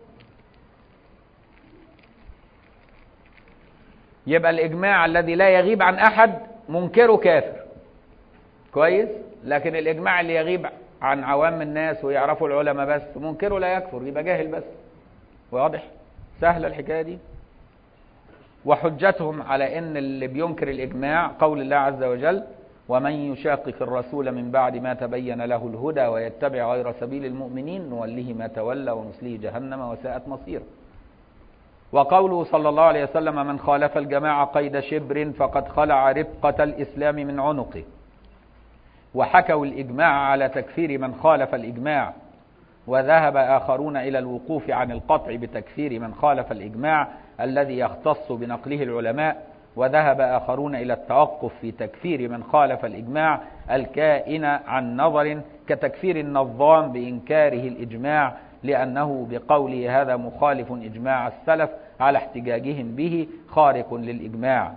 يبقى الاجماع الذي لا يغيب عن احد منكره كافر كويس لكن الاجماع اللي يغيب عن عوام الناس ويعرفوا العلماء بس منكره لا يكفر يبقى جاهل بس واضح سهله الحكايه دي وحجتهم على ان اللي بينكر الاجماع قول الله عز وجل ومن يشاقق الرسول من بعد ما تبين له الهدى ويتبع غير سبيل المؤمنين نوله ما تولى ونصليه جهنم وساءت مصيره وقوله صلى الله عليه وسلم من خالف الجماعة قيد شبر فقد خلع ربقة الإسلام من عنقه وحكوا الإجماع على تكفير من خالف الإجماع وذهب آخرون إلى الوقوف عن القطع بتكفير من خالف الإجماع الذي يختص بنقله العلماء وذهب آخرون إلى التوقف في تكفير من خالف الإجماع الكائن عن نظر كتكفير النظام بإنكاره الإجماع لأنه بقوله هذا مخالف إجماع السلف على احتجاجهم به خارق للإجماع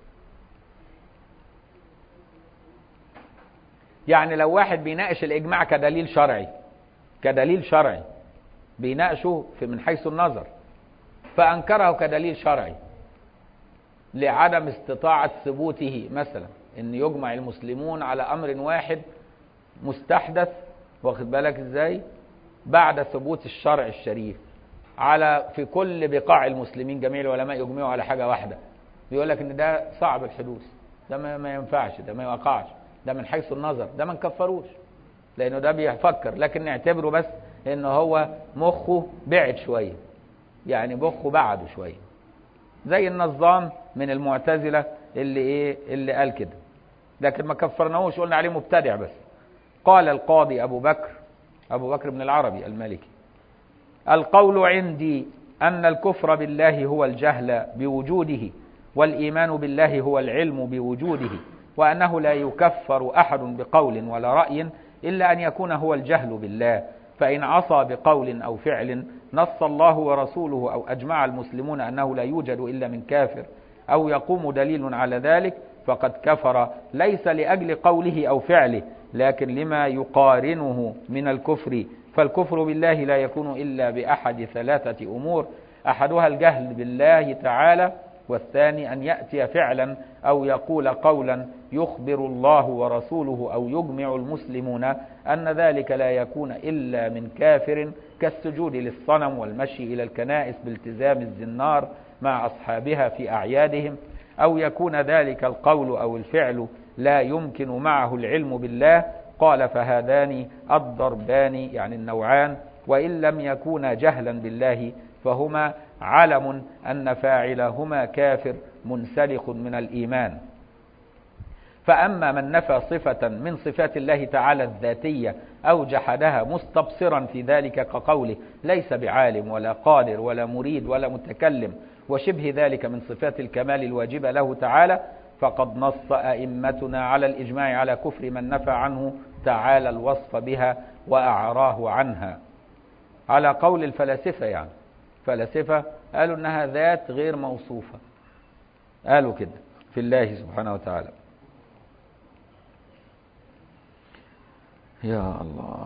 يعني لو واحد بيناقش الإجماع كدليل شرعي كدليل شرعي بيناقشه في من حيث النظر فأنكره كدليل شرعي لعدم استطاعة ثبوته مثلا ان يجمع المسلمون على امر واحد مستحدث واخد بالك ازاي بعد ثبوت الشرع الشريف على في كل بقاع المسلمين جميع العلماء يجمعوا على حاجه واحده بيقول لك ان ده صعب الحدوث ده ما, ما ينفعش ده ما يوقعش ده من حيث النظر ده ما نكفروش لانه ده بيفكر لكن نعتبره بس ان هو مخه بعد شويه يعني مخه بعده شويه زي النظام من المعتزله اللي ايه اللي قال كده لكن ما كفرناهوش قلنا عليه مبتدع بس قال القاضي ابو بكر ابو بكر بن العربي المالكي القول عندي ان الكفر بالله هو الجهل بوجوده والايمان بالله هو العلم بوجوده وانه لا يكفر احد بقول ولا راي الا ان يكون هو الجهل بالله فان عصى بقول او فعل نص الله ورسوله او اجمع المسلمون انه لا يوجد الا من كافر او يقوم دليل على ذلك فقد كفر ليس لاجل قوله او فعله لكن لما يقارنه من الكفر فالكفر بالله لا يكون الا باحد ثلاثه امور احدها الجهل بالله تعالى والثاني ان ياتي فعلا او يقول قولا يخبر الله ورسوله او يجمع المسلمون ان ذلك لا يكون الا من كافر كالسجود للصنم والمشي الى الكنائس بالتزام الزنار مع اصحابها في اعيادهم او يكون ذلك القول او الفعل لا يمكن معه العلم بالله قال فهذان الضربان يعني النوعان وان لم يكونا جهلا بالله فهما علم ان فاعلهما كافر منسلخ من الإيمان فأما من نفى صفة من صفات الله تعالى الذاتية أو جحدها مستبصرا في ذلك كقوله ليس بعالم ولا قادر ولا مريد ولا متكلم وشبه ذلك من صفات الكمال الواجبة له تعالى فقد نص أئمتنا على الإجماع على كفر من نفى عنه تعالى الوصف بها وأعراه عنها على قول الفلاسفة يعني فلاسفة قالوا انها ذات غير موصوفة قالوا كده في الله سبحانه وتعالى يا الله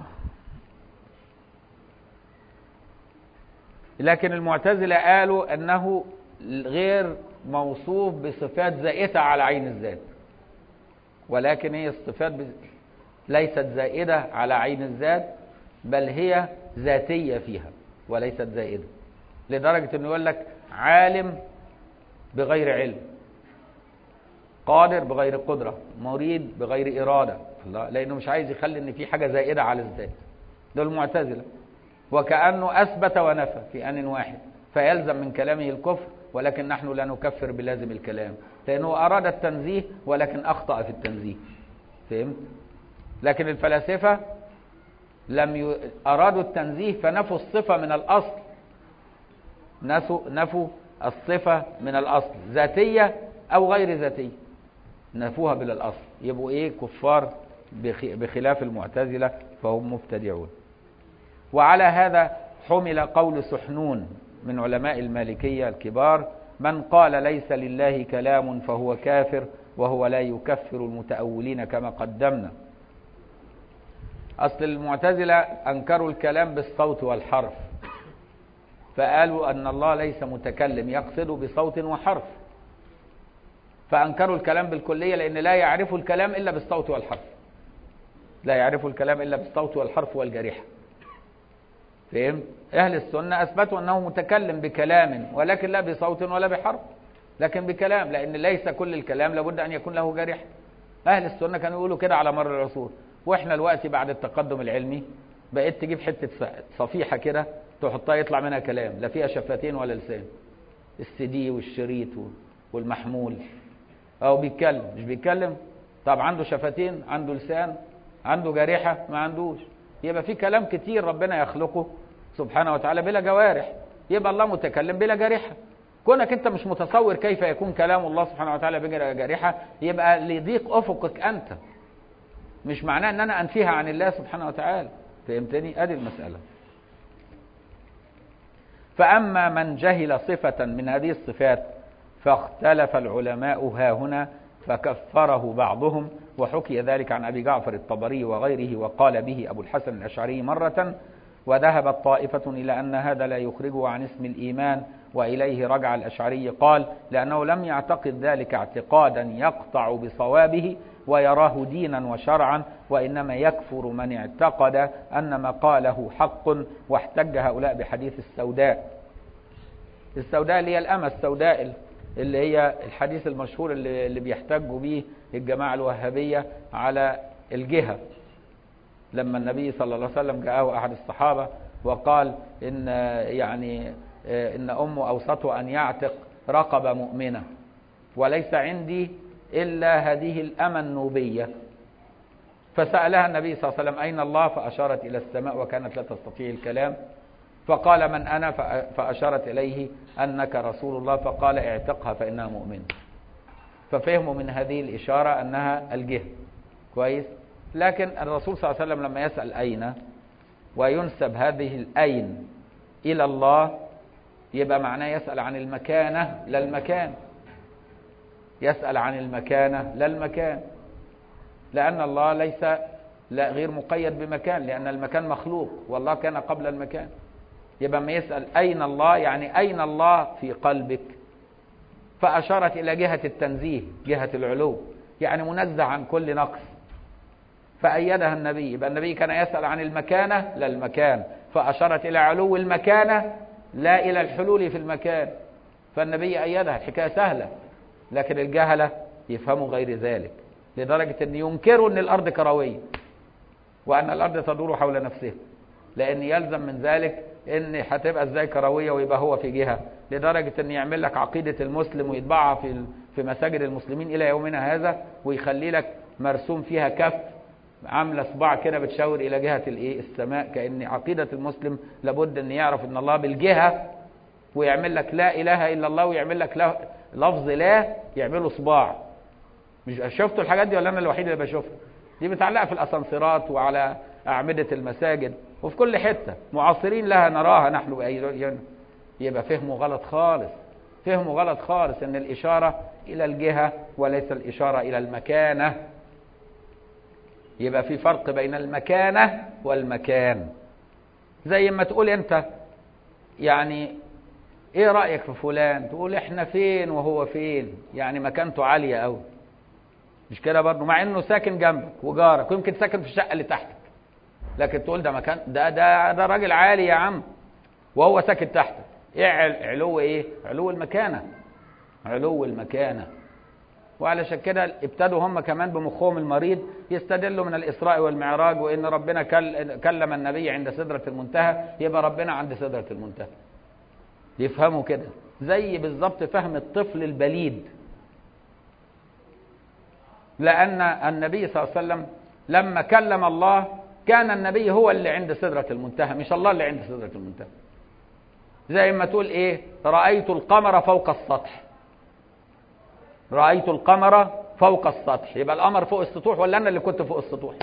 لكن المعتزلة قالوا انه غير موصوف بصفات زائدة على عين الذات ولكن هي الصفات ليست زائدة على عين الذات بل هي ذاتية فيها وليست زائدة لدرجة انه يقول لك عالم بغير علم قادر بغير قدرة مريد بغير إرادة الله لأنه مش عايز يخلي ان في حاجة زائدة على الذات ده المعتزلة وكأنه أثبت ونفى في آن واحد فيلزم من كلامه الكفر ولكن نحن لا نكفر بلازم الكلام لأنه أراد التنزيه ولكن أخطأ في التنزيه فهمت؟ لكن الفلاسفة لم ي... أرادوا التنزيه فنفوا الصفة من الأصل نفوا نفوا الصفة من الأصل ذاتية أو غير ذاتية نفوها بلا الأصل يبقوا إيه كفار بخ... بخلاف المعتزلة فهم مبتدعون وعلى هذا حمل قول سحنون من علماء المالكية الكبار من قال ليس لله كلام فهو كافر وهو لا يكفر المتأولين كما قدمنا أصل المعتزلة أنكروا الكلام بالصوت والحرف فقالوا أن الله ليس متكلم يقصد بصوت وحرف فأنكروا الكلام بالكلية لأن لا يعرف الكلام إلا بالصوت والحرف لا يعرف الكلام إلا بالصوت والحرف والجريحة فهم؟ أهل السنة أثبتوا أنه متكلم بكلام ولكن لا بصوت ولا بحرف لكن بكلام لأن ليس كل الكلام لابد أن يكون له جريحة أهل السنة كانوا يقولوا كده على مر العصور واحنا دلوقتي بعد التقدم العلمي بقيت تجيب حته صفيحه كده تحطها يطلع منها كلام لا فيها شفتين ولا لسان السي دي والشريط والمحمول او بيتكلم مش بيتكلم طب عنده شفتين عنده لسان عنده جارحه ما عندوش يبقى في كلام كتير ربنا يخلقه سبحانه وتعالى بلا جوارح يبقى الله متكلم بلا جارحه كونك انت مش متصور كيف يكون كلام الله سبحانه وتعالى بلا جارحه يبقى ليضيق افقك انت مش معناه ان انا انفيها عن الله سبحانه وتعالى فهمتني ادي المسألة فأما من جهل صفة من هذه الصفات فاختلف العلماء ها هنا فكفره بعضهم وحكي ذلك عن أبي جعفر الطبري وغيره وقال به أبو الحسن الأشعري مرة وذهبت طائفة إلى أن هذا لا يخرجه عن اسم الإيمان وإليه رجع الأشعري قال لأنه لم يعتقد ذلك اعتقادا يقطع بصوابه ويراه دينا وشرعا وإنما يكفر من اعتقد أن ما قاله حق واحتج هؤلاء بحديث السوداء السوداء اللي هي الأمة السوداء اللي هي الحديث المشهور اللي, اللي بيحتجوا به الجماعة الوهابية على الجهة لما النبي صلى الله عليه وسلم جاءه أحد الصحابة وقال إن يعني إن أمه أوصته أن يعتق رقبة مؤمنة وليس عندي إلا هذه الأمة النوبية فسألها النبي صلى الله عليه وسلم أين الله فأشارت إلى السماء وكانت لا تستطيع الكلام فقال من أنا فأشارت إليه أنك رسول الله فقال اعتقها فإنها مؤمنة ففهموا من هذه الإشارة أنها الجهة كويس لكن الرسول صلى الله عليه وسلم لما يسأل أين وينسب هذه الأين إلى الله يبقى معناه يسأل عن المكانة لا المكان يسأل عن المكانة لا المكان لأن الله ليس لا غير مقيد بمكان لأن المكان مخلوق والله كان قبل المكان يبقى ما يسأل أين الله يعني أين الله في قلبك فأشارت إلى جهة التنزيه جهة العلو يعني منزه عن كل نقص فأيدها النبي يبقى النبي كان يسأل عن المكانة لا المكان فأشارت إلى علو المكانة لا إلى الحلول في المكان فالنبي أيدها الحكاية سهلة لكن الجهلة يفهموا غير ذلك لدرجة أن ينكروا أن الأرض كروية وأن الأرض تدور حول نفسها لأن يلزم من ذلك ان هتبقى ازاي كرويه ويبقى هو في جهه لدرجه ان يعمل لك عقيده المسلم ويطبعها في ال- في مساجد المسلمين الى يومنا هذا ويخلي لك مرسوم فيها كف عامله صباع كده بتشاور الى جهه الايه السماء كان عقيده المسلم لابد ان يعرف ان الله بالجهه ويعمل لك لا اله الا الله ويعمل لك لا لفظ لا يعمله صباع مش شفتوا الحاجات دي ولا انا الوحيد اللي بشوفها دي متعلقه في الاسانسيرات وعلى اعمده المساجد وفي كل حته معاصرين لها نراها نحن بأي يبقى فهمه غلط خالص فهمه غلط خالص ان الاشاره الى الجهه وليس الاشاره الى المكانه يبقى في فرق بين المكانه والمكان زي ما تقول انت يعني ايه رايك في فلان تقول احنا فين وهو فين يعني مكانته عاليه قوي مش كده برضه مع انه ساكن جنبك وجارك ويمكن ساكن في الشقه اللي تحتك لكن تقول ده مكان ده ده ده راجل عالي يا عم وهو ساكن تحتك ايه عل- علو ايه علو المكانه علو المكانه وعلشان كده ابتدوا هم كمان بمخهم المريض يستدلوا من الاسراء والمعراج وان ربنا كل- كلم النبي عند سدره المنتهى يبقى ربنا عند سدره المنتهى يفهموا كده زي بالظبط فهم الطفل البليد لأن النبي صلى الله عليه وسلم لما كلم الله كان النبي هو اللي عند سدرة المنتهى مش الله اللي عند سدرة المنتهى زي ما تقول ايه رأيت القمر فوق السطح رأيت القمر فوق السطح يبقى القمر فوق السطوح ولا أنا اللي كنت فوق السطوح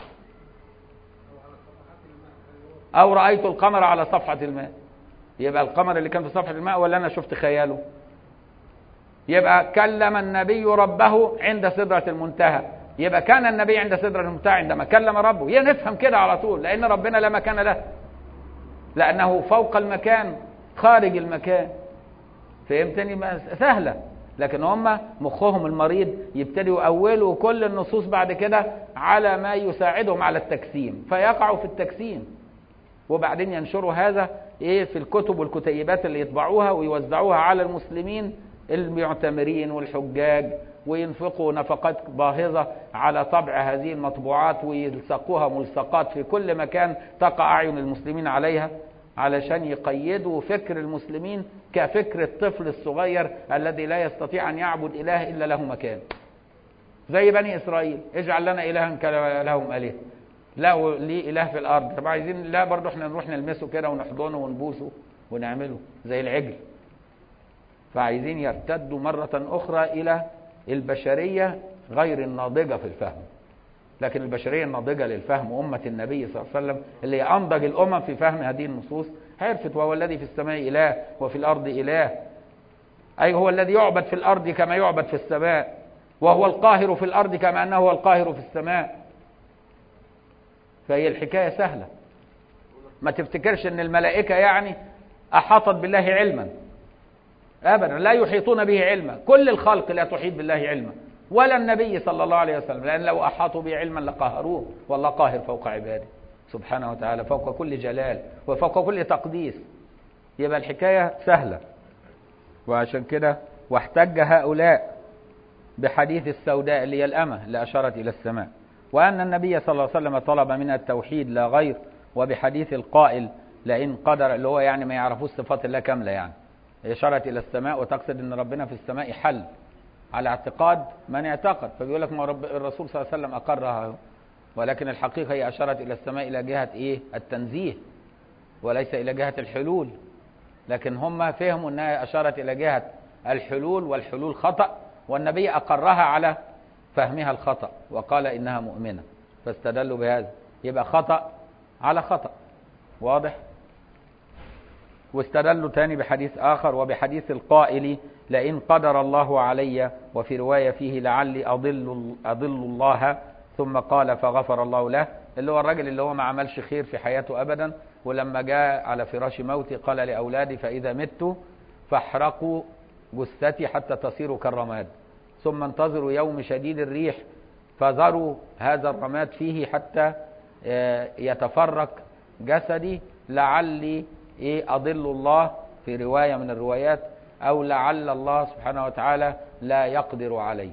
أو رأيت القمر على صفحة الماء يبقى القمر اللي كان في صفحة الماء ولا أنا شفت خياله يبقى كلم النبي ربه عند سدرة المنتهى يبقى كان النبي عند سدرة المنتهى عندما كلم ربه يا نفهم كده على طول لأن ربنا لا مكان له لأنه فوق المكان خارج المكان فهمتني ما سهلة لكن هم مخهم المريض يبتدوا يؤولوا كل النصوص بعد كده على ما يساعدهم على التجسيم فيقعوا في التجسيم وبعدين ينشروا هذا ايه في الكتب والكتيبات اللي يطبعوها ويوزعوها على المسلمين المعتمرين والحجاج وينفقوا نفقات باهظة على طبع هذه المطبوعات ويلصقوها ملصقات في كل مكان تقع أعين المسلمين عليها علشان يقيدوا فكر المسلمين كفكر الطفل الصغير الذي لا يستطيع أن يعبد إله إلا له مكان زي بني إسرائيل اجعل لنا إلها كما لهم آلهة لا ليه إله في الأرض طب عايزين لا برضه احنا نروح نلمسه كده ونحضنه ونبوسه ونعمله زي العجل فعايزين يرتدوا مرة أخرى إلى البشرية غير الناضجة في الفهم لكن البشرية الناضجة للفهم أمة النبي صلى الله عليه وسلم اللي هي أنضج الأمم في فهم هذه النصوص عرفت وهو الذي في السماء إله وفي الأرض إله أي هو الذي يعبد في الأرض كما يعبد في السماء وهو القاهر في الأرض كما أنه هو القاهر في السماء فهي الحكاية سهلة ما تفتكرش أن الملائكة يعني أحاطت بالله علما ابدا لا يحيطون به علما كل الخلق لا تحيط بالله علما ولا النبي صلى الله عليه وسلم لان لو احاطوا به علما لقهروه والله قاهر فوق عباده سبحانه وتعالى فوق كل جلال وفوق كل تقديس يبقى الحكايه سهله وعشان كده واحتج هؤلاء بحديث السوداء اللي هي الامه اللي اشارت الى السماء وان النبي صلى الله عليه وسلم طلب منها التوحيد لا غير وبحديث القائل لئن قدر اللي هو يعني ما يعرفوش صفات الله كامله يعني إشارة إلى السماء وتقصد أن ربنا في السماء حل على اعتقاد من اعتقد فبيقول لك ما رب الرسول صلى الله عليه وسلم أقرها ولكن الحقيقة هي أشارت إلى السماء إلى جهة إيه التنزيه وليس إلى جهة الحلول لكن هم فهموا أنها أشارت إلى جهة الحلول والحلول خطأ والنبي أقرها على فهمها الخطأ وقال إنها مؤمنة فاستدلوا بهذا يبقى خطأ على خطأ واضح واستدلوا تاني بحديث آخر وبحديث القائل لئن قدر الله علي وفي رواية فيه لعلي أضل, أضل الله ثم قال فغفر الله له اللي هو الراجل اللي هو ما عملش خير في حياته أبدا ولما جاء على فراش موتي قال لأولادي فإذا مت فاحرقوا جثتي حتى تصير كالرماد ثم انتظروا يوم شديد الريح فذروا هذا الرماد فيه حتى يتفرق جسدي لعلي ايه اضل الله في روايه من الروايات او لعل الله سبحانه وتعالى لا يقدر علي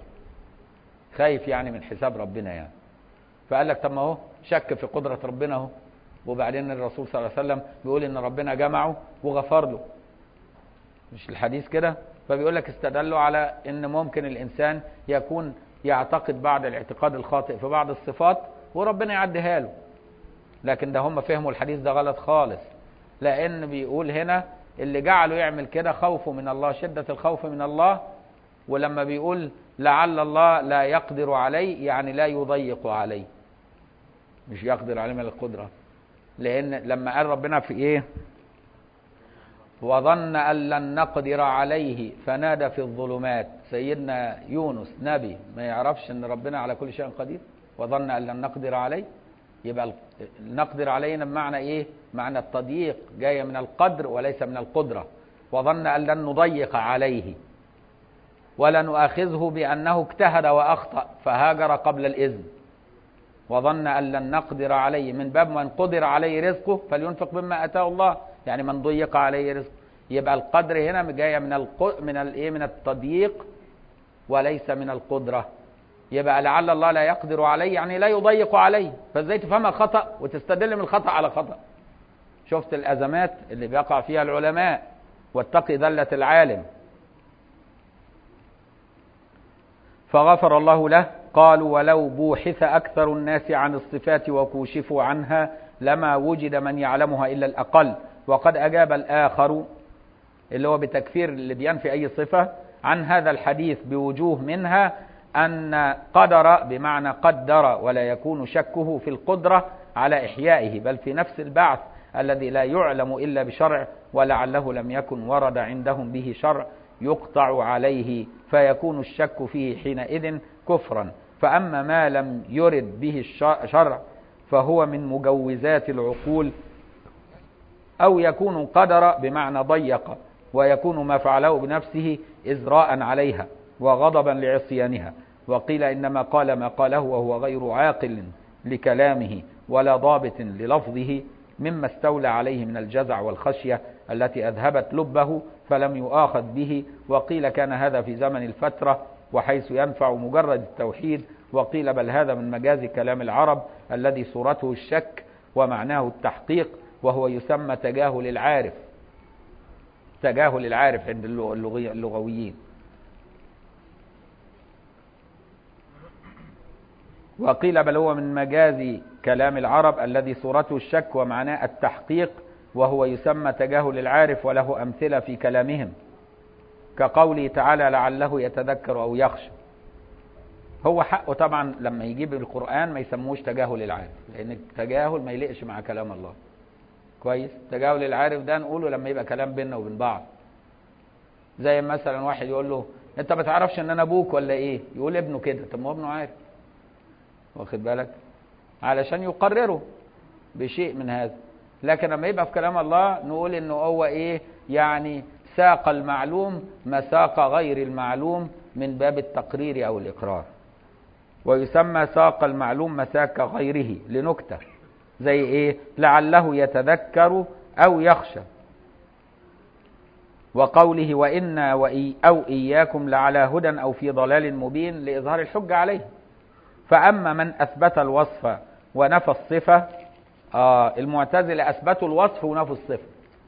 خايف يعني من حساب ربنا يعني فقال لك طب ما هو شك في قدره ربنا اهو وبعدين الرسول صلى الله عليه وسلم بيقول ان ربنا جمعه وغفر له مش الحديث كده فبيقول لك استدلوا على ان ممكن الانسان يكون يعتقد بعض الاعتقاد الخاطئ في بعض الصفات وربنا يعديها له لكن ده هم فهموا الحديث ده غلط خالص لان بيقول هنا اللي جعله يعمل كده خوفه من الله شدة الخوف من الله ولما بيقول لعل الله لا يقدر عليه يعني لا يضيق عليه مش يقدر عليه من القدرة لأن لما قال ربنا في إيه وظن أن لن نقدر عليه فنادى في الظلمات سيدنا يونس نبي ما يعرفش أن ربنا على كل شيء قدير وظن أن لن نقدر عليه يبقى نقدر علينا بمعنى إيه معنى التضييق جاية من القدر وليس من القدرة وظن أن لن نضيق عليه ولا نؤاخذه بأنه اجتهد وأخطأ فهاجر قبل الإذن وظن أن لن نقدر عليه من باب من قدر عليه رزقه فلينفق مما أتاه الله يعني من ضيق عليه رزقه يبقى القدر هنا جاية من الق... من الايه من التضييق وليس من القدرة يبقى لعل الله لا يقدر عليه يعني لا يضيق عليه فازاي تفهمها خطأ وتستدل من الخطأ على خطأ شفت الأزمات اللي بيقع فيها العلماء واتقي ذلة العالم فغفر الله له قالوا ولو بوحث أكثر الناس عن الصفات وكوشفوا عنها لما وجد من يعلمها إلا الأقل وقد أجاب الآخر اللي هو بتكفير اللي بينفي أي صفة عن هذا الحديث بوجوه منها أن قدر بمعنى قدر ولا يكون شكه في القدرة على إحيائه بل في نفس البعث الذي لا يعلم إلا بشرع ولعله لم يكن ورد عندهم به شرع يقطع عليه فيكون الشك فيه حينئذ كفرا فأما ما لم يرد به الشرع فهو من مجوزات العقول أو يكون قدر بمعنى ضيق ويكون ما فعله بنفسه إزراء عليها وغضبا لعصيانها وقيل إنما قال ما قاله وهو غير عاقل لكلامه ولا ضابط للفظه مما استولى عليه من الجزع والخشية التي أذهبت لبه فلم يؤاخذ به وقيل كان هذا في زمن الفترة وحيث ينفع مجرد التوحيد وقيل بل هذا من مجاز كلام العرب الذي صورته الشك ومعناه التحقيق وهو يسمى تجاهل العارف تجاهل العارف عند اللغويين وقيل بل هو من مجاز كلام العرب الذي صورته الشك ومعناه التحقيق وهو يسمى تجاهل العارف وله أمثلة في كلامهم كقوله تعالى لعله يتذكر أو يخشى هو حقه طبعا لما يجيب القرآن ما يسموش تجاهل العارف لأن التجاهل ما يليقش مع كلام الله كويس تجاهل العارف ده نقوله لما يبقى كلام بيننا وبين بعض زي مثلا واحد يقول له انت ما تعرفش ان انا ابوك ولا ايه يقول ابنه كده طب ما هو ابنه عارف واخد بالك علشان يقرره بشيء من هذا لكن لما يبقى في كلام الله نقول انه هو ايه يعني ساق المعلوم مساق غير المعلوم من باب التقرير او الاقرار ويسمى ساق المعلوم مساك غيره لنكته زي ايه لعله يتذكر او يخشى وقوله وإنا وإي أو إياكم لعلى هدى أو في ضلال مبين لإظهار الحجة عليه فأما من أثبت الوصف ونفى الصفة آه المعتزلة أثبتوا الوصف ونفوا الصفة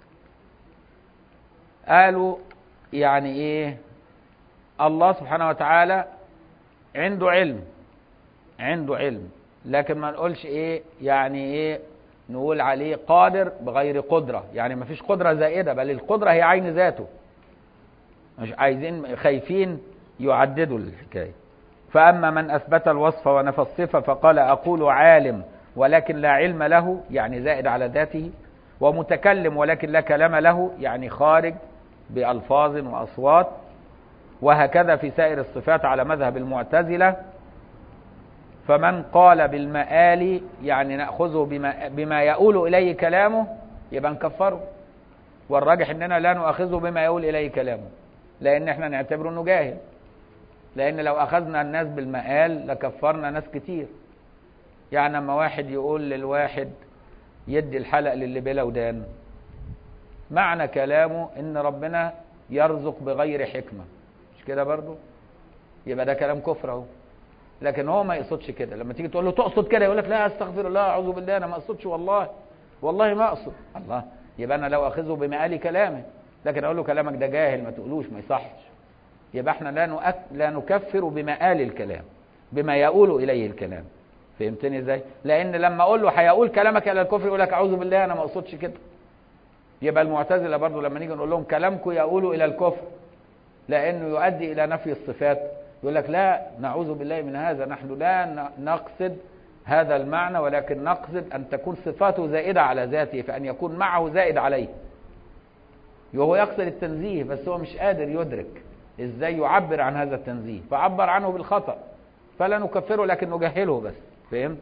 قالوا يعني إيه الله سبحانه وتعالى عنده علم عنده علم لكن ما نقولش إيه يعني إيه نقول عليه قادر بغير قدرة يعني ما فيش قدرة زائدة بل القدرة هي عين ذاته مش عايزين خايفين يعددوا الحكاية فأما من أثبت الوصف ونفى الصفة فقال أقول عالم ولكن لا علم له يعني زائد على ذاته ومتكلم ولكن لا كلام له يعني خارج بألفاظ وأصوات وهكذا في سائر الصفات على مذهب المعتزلة فمن قال بالمآل يعني نأخذه بما, بما يقول إليه كلامه يبقى نكفره والراجح اننا لا نؤاخذه بما يقول اليه كلامه لان احنا نعتبره انه جاهل لان لو اخذنا الناس بالمقال لكفرنا ناس كتير يعني اما واحد يقول للواحد يدي الحلق للي بلا ودان معنى كلامه ان ربنا يرزق بغير حكمة مش كده برضو يبقى ده كلام كفر اهو لكن هو ما يقصدش كده لما تيجي تقول له تقصد كده يقول لك لا استغفر الله اعوذ بالله انا ما اقصدش والله والله ما اقصد الله يبقى انا لو اخذه بمقال كلامه لكن اقول له كلامك ده جاهل ما تقولوش ما يصحش يبقى احنا لا نؤك... لا نكفر بمقال الكلام بما يقول اليه الكلام فهمتني ازاي لان لما اقول له هيقول كلامك الى الكفر يقول لك اعوذ بالله انا ما اقصدش كده يبقى المعتزله برضو لما نيجي نقول لهم كلامكم يقول الى الكفر لانه يؤدي الى نفي الصفات يقول لك لا نعوذ بالله من هذا نحن لا نقصد هذا المعنى ولكن نقصد ان تكون صفاته زائده على ذاته فان يكون معه زائد عليه وهو يقصد التنزيه بس هو مش قادر يدرك ازاي يعبر عن هذا التنزيه فعبر عنه بالخطأ فلا نكفره لكن نجهله بس فهمت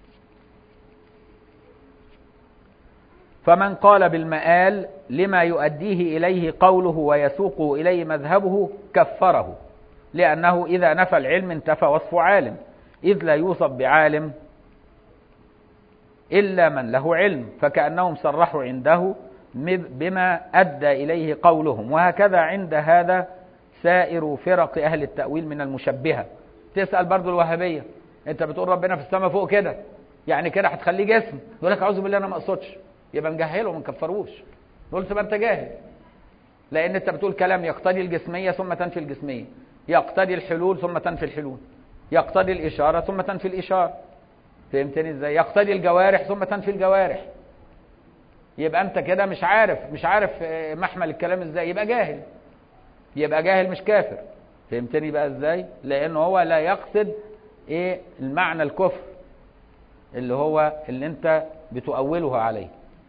فمن قال بالمآل لما يؤديه إليه قوله ويسوقه إليه مذهبه كفره لأنه إذا نفى العلم انتفى وصف عالم إذ لا يوصف بعالم إلا من له علم فكأنهم صرحوا عنده بما أدى إليه قولهم وهكذا عند هذا سائر فرق أهل التأويل من المشبهة تسأل برضو الوهابية أنت بتقول ربنا في السماء فوق كده يعني كده هتخليه جسم يقول لك أعوذ بالله أنا ما أقصدش يبقى نجهله وما نكفروش نقول تبقى أنت جاهل لأن أنت بتقول كلام يقتضي الجسمية ثم تنفي الجسمية يقتضي الحلول ثم تنفي الحلول يقتضي الإشارة ثم تنفي الإشارة فهمتني ازاي يقتضي الجوارح ثم تنفي الجوارح يبقى انت كده مش عارف مش عارف محمل الكلام ازاي يبقى جاهل يبقى جاهل مش كافر فهمتني بقى ازاي لان هو لا يقصد ايه المعنى الكفر اللي هو اللي انت بتؤوله عليه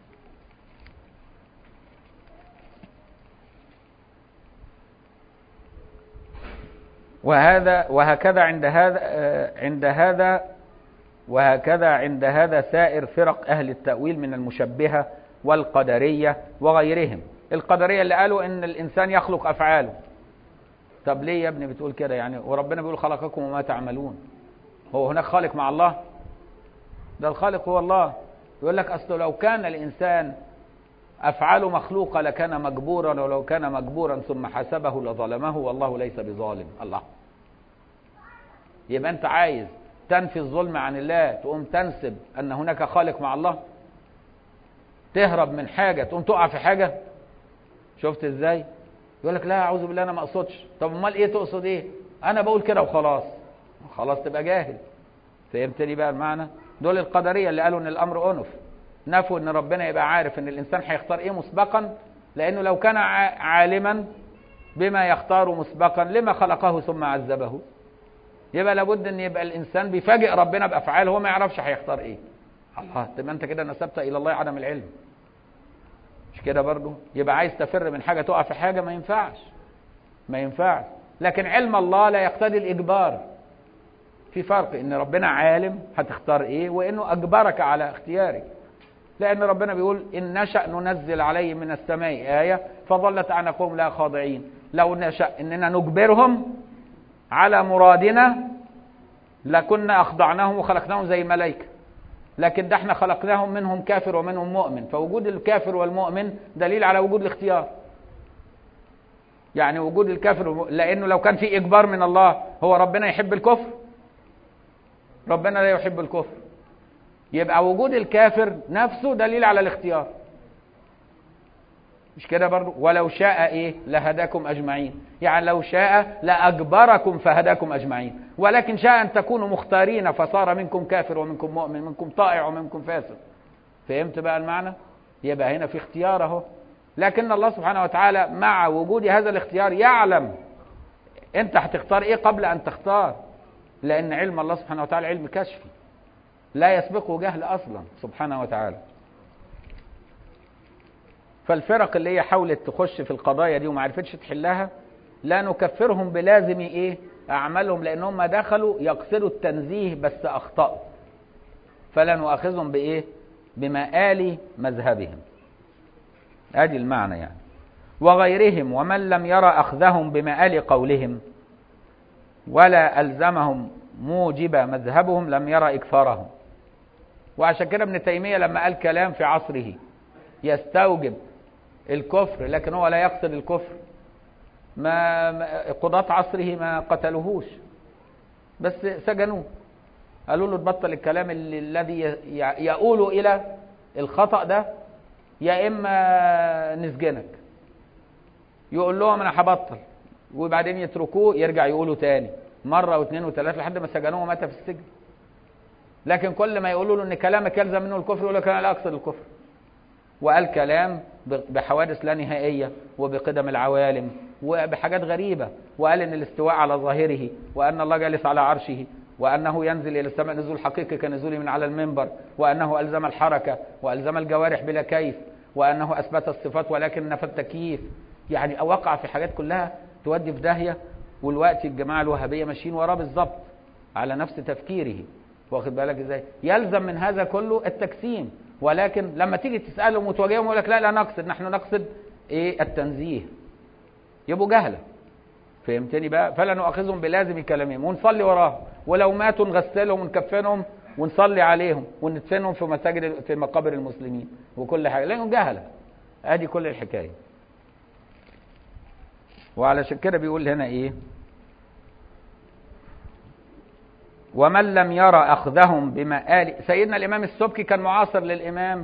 وهذا وهكذا عند هذا عند هذا وهكذا عند هذا سائر فرق أهل التأويل من المشبهة والقدرية وغيرهم القدرية اللي قالوا إن الإنسان يخلق أفعاله طب ليه يا ابني بتقول كده يعني وربنا بيقول خلقكم وما تعملون هو هناك خالق مع الله ده الخالق هو الله يقول لك أصله لو كان الإنسان أفعاله مخلوقة لكان مجبورا ولو كان مجبورا ثم حسبه لظلمه والله ليس بظالم الله يبقى أنت عايز تنفي الظلم عن الله تقوم تنسب ان هناك خالق مع الله تهرب من حاجه تقوم تقع في حاجه شفت ازاي يقول لك لا اعوذ بالله انا ما اقصدش طب امال ايه تقصد ايه انا بقول كده وخلاص خلاص تبقى جاهل فهمتني بقى المعنى دول القدريه اللي قالوا ان الامر انف نفوا ان ربنا يبقى عارف ان الانسان هيختار ايه مسبقا لانه لو كان عالما بما يختار مسبقا لما خلقه ثم عذبه يبقى لابد ان يبقى الانسان بيفاجئ ربنا بافعال هو ما يعرفش هيختار ايه الله تبقى انت كده نسبت الى الله عدم العلم مش كده برضه يبقى عايز تفر من حاجه تقع في حاجه ما ينفعش ما ينفعش لكن علم الله لا يقتضي الاجبار في فرق ان ربنا عالم هتختار ايه وانه اجبرك على اختيارك لان ربنا بيقول ان نشا ننزل عليه من السماء ايه فظلت اعناقهم لها خاضعين لو نشا اننا نجبرهم على مرادنا لكنا اخضعناهم وخلقناهم زي ملائكه لكن ده احنا خلقناهم منهم كافر ومنهم مؤمن فوجود الكافر والمؤمن دليل على وجود الاختيار يعني وجود الكافر والم... لانه لو كان في اجبار من الله هو ربنا يحب الكفر ربنا لا يحب الكفر يبقى وجود الكافر نفسه دليل على الاختيار مش كده برضو ولو شاء ايه لهداكم اجمعين يعني لو شاء لاجبركم فهداكم اجمعين ولكن شاء ان تكونوا مختارين فصار منكم كافر ومنكم مؤمن منكم طائع ومنكم فاسق فهمت بقى المعنى يبقى هنا في اختيار اهو لكن الله سبحانه وتعالى مع وجود هذا الاختيار يعلم انت هتختار ايه قبل ان تختار لان علم الله سبحانه وتعالى علم كشفي لا يسبقه جهل اصلا سبحانه وتعالى فالفرق اللي هي حاولت تخش في القضايا دي وما عرفتش تحلها لا نكفرهم بلازم ايه اعمالهم لان هم دخلوا يقصدوا التنزيه بس اخطاوا فلا نؤاخذهم بايه بمآل مذهبهم ادي المعنى يعني وغيرهم ومن لم يرى اخذهم بمآل قولهم ولا الزمهم موجب مذهبهم لم يرى اكفارهم وعشان كده ابن تيميه لما قال كلام في عصره يستوجب الكفر لكن هو لا يقصد الكفر ما قضاة عصره ما قتلوهوش بس سجنوه قالوا له تبطل الكلام اللي الذي يؤول الى الخطأ ده يا إما نسجنك يقول لهم أنا هبطل وبعدين يتركوه يرجع يقولوا تاني مرة واثنين وثلاثة لحد ما سجنوه ومات في السجن لكن كل ما يقولوا له ان كلامك يلزم منه الكفر يقول لك انا لا اقصد الكفر وقال كلام بحوادث لا نهائيه وبقدم العوالم وبحاجات غريبه وقال ان الاستواء على ظاهره وان الله جالس على عرشه وانه ينزل الى السماء نزول حقيقي كنزوله من على المنبر وانه الزم الحركه والزم الجوارح بلا كيف وانه اثبت الصفات ولكن نفى التكييف يعني وقع في حاجات كلها تودي في داهيه والوقت الجماعه الوهابيه ماشيين وراه بالظبط على نفس تفكيره واخد بالك ازاي يلزم من هذا كله التجسيم ولكن لما تيجي تسالهم وتواجههم يقول لك لا لا نقصد نحن نقصد ايه التنزيه يبقوا جهله فهمتني بقى فلا نؤاخذهم بلازم كلامهم ونصلي وراهم ولو ماتوا نغسلهم ونكفنهم ونصلي عليهم وندفنهم في مساجد في مقابر المسلمين وكل حاجه لانهم جهله ادي كل الحكايه وعلشان كده بيقول هنا ايه ومن لم يرى أخذهم بمآل سيدنا الإمام السبكي كان معاصر للإمام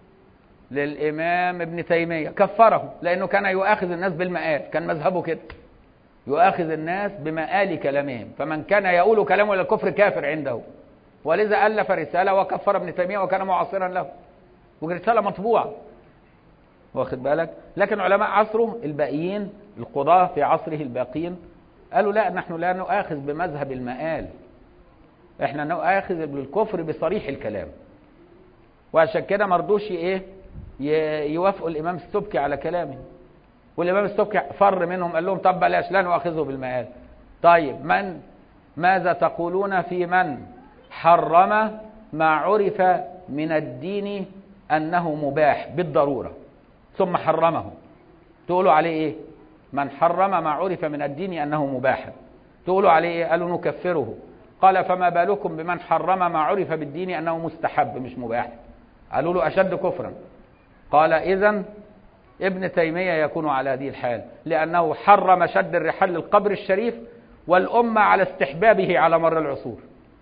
للإمام ابن تيمية كفره لأنه كان يؤاخذ الناس بالمآل كان مذهبه كده يؤاخذ الناس بمآل كلامهم فمن كان يقول كلامه إلى الكفر كافر عنده ولذا ألف رسالة وكفر ابن تيمية وكان معاصرا له ورسالة مطبوعة واخد بالك لكن علماء عصره الباقيين القضاة في عصره الباقين قالوا لا نحن لا نؤاخذ بمذهب المآل احنا نؤاخذ بالكفر بصريح الكلام وعشان كده ما رضوش ايه يوافقوا الامام السبكي على كلامه والامام السبكي فر منهم قال لهم طب بلاش لا نؤاخذه بالمآل طيب من ماذا تقولون في من حرم ما عرف من الدين انه مباح بالضروره ثم حرمه تقولوا عليه ايه من حرم ما عرف من الدين انه مباح تقولوا عليه ايه قالوا نكفره قال فما بالكم بمن حرم ما عرف بالدين انه مستحب مش مباح قالوا له اشد كفرا قال اذا ابن تيميه يكون على هذه الحال لانه حرم شد الرحال للقبر الشريف والامه على استحبابه على مر العصور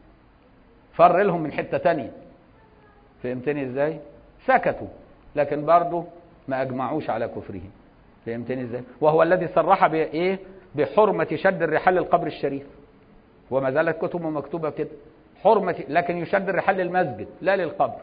فر لهم من حته تانية فهمتني ازاي سكتوا لكن برضه ما اجمعوش على كفرهم فهمتني ازاي وهو الذي صرح بايه بحرمه شد الرحال للقبر الشريف وما زالت كتبه مكتوبه كده حرمه لكن يشد الرحال للمسجد لا للقبر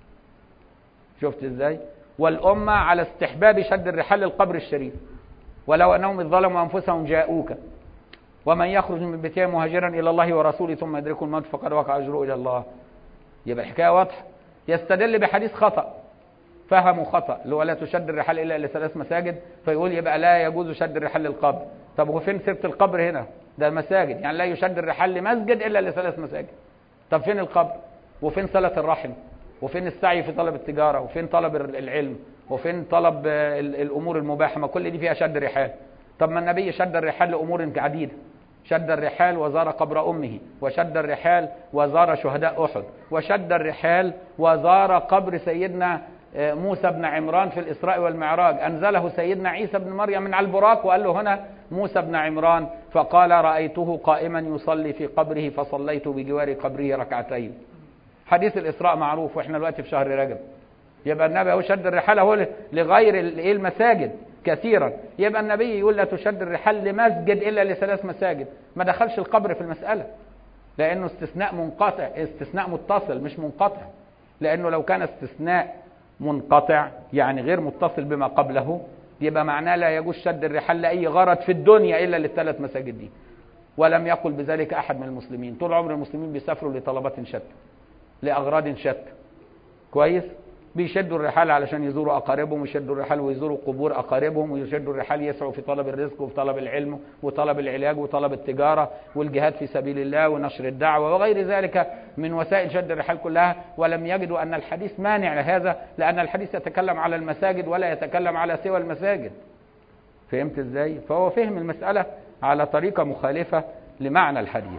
شفت ازاي والامه على استحباب شد الرحال للقبر الشريف ولو انهم اذ ظلموا انفسهم جاءوك ومن يخرج من بيته مهاجرا الى الله ورسوله ثم يدركه الموت فقد وقع اجره الى الله يبقى الحكايه واضحه يستدل بحديث خطا فهموا خطا اللي هو لا تشد الرحال الا لثلاث مساجد فيقول يبقى لا يجوز شد الرحال للقبر طب وفين سيره القبر هنا ده المساجد يعني لا يشد الرحال لمسجد الا لثلاث مساجد طب فين القبر وفين صله الرحم وفين السعي في طلب التجاره وفين طلب العلم وفين طلب الامور المباحه ما كل دي فيها شد رحال طب ما النبي شد الرحال لامور عديده شد الرحال وزار قبر امه وشد الرحال وزار شهداء احد وشد الرحال وزار قبر سيدنا موسى بن عمران في الإسراء والمعراج أنزله سيدنا عيسى بن مريم من على البراق وقال له هنا موسى بن عمران فقال رأيته قائما يصلي في قبره فصليت بجوار قبره ركعتين حديث الإسراء معروف وإحنا دلوقتي في شهر رجب يبقى النبي هو شد الرحال هو لغير المساجد كثيرا يبقى النبي يقول لا تشد الرحال لمسجد إلا لثلاث مساجد ما دخلش القبر في المسألة لأنه استثناء منقطع استثناء متصل مش منقطع لأنه لو كان استثناء منقطع يعني غير متصل بما قبله يبقى معناه لا يجوز شد الرحال لأي غرض في الدنيا إلا للثلاث مساجد دي ولم يقل بذلك أحد من المسلمين طول عمر المسلمين بيسافروا لطلبات شتى لأغراض شتى كويس بيشدوا الرحال علشان يزوروا أقاربهم ويشدوا الرحال ويزوروا قبور أقاربهم ويشدوا الرحال يسعوا في طلب الرزق وفي طلب العلم وطلب العلاج وطلب التجارة والجهاد في سبيل الله ونشر الدعوة وغير ذلك من وسائل شد الرحال كلها ولم يجدوا أن الحديث مانع لهذا لأن الحديث يتكلم على المساجد ولا يتكلم على سوى المساجد فهمت ازاي؟ فهو فهم المسألة على طريقة مخالفة لمعنى الحديث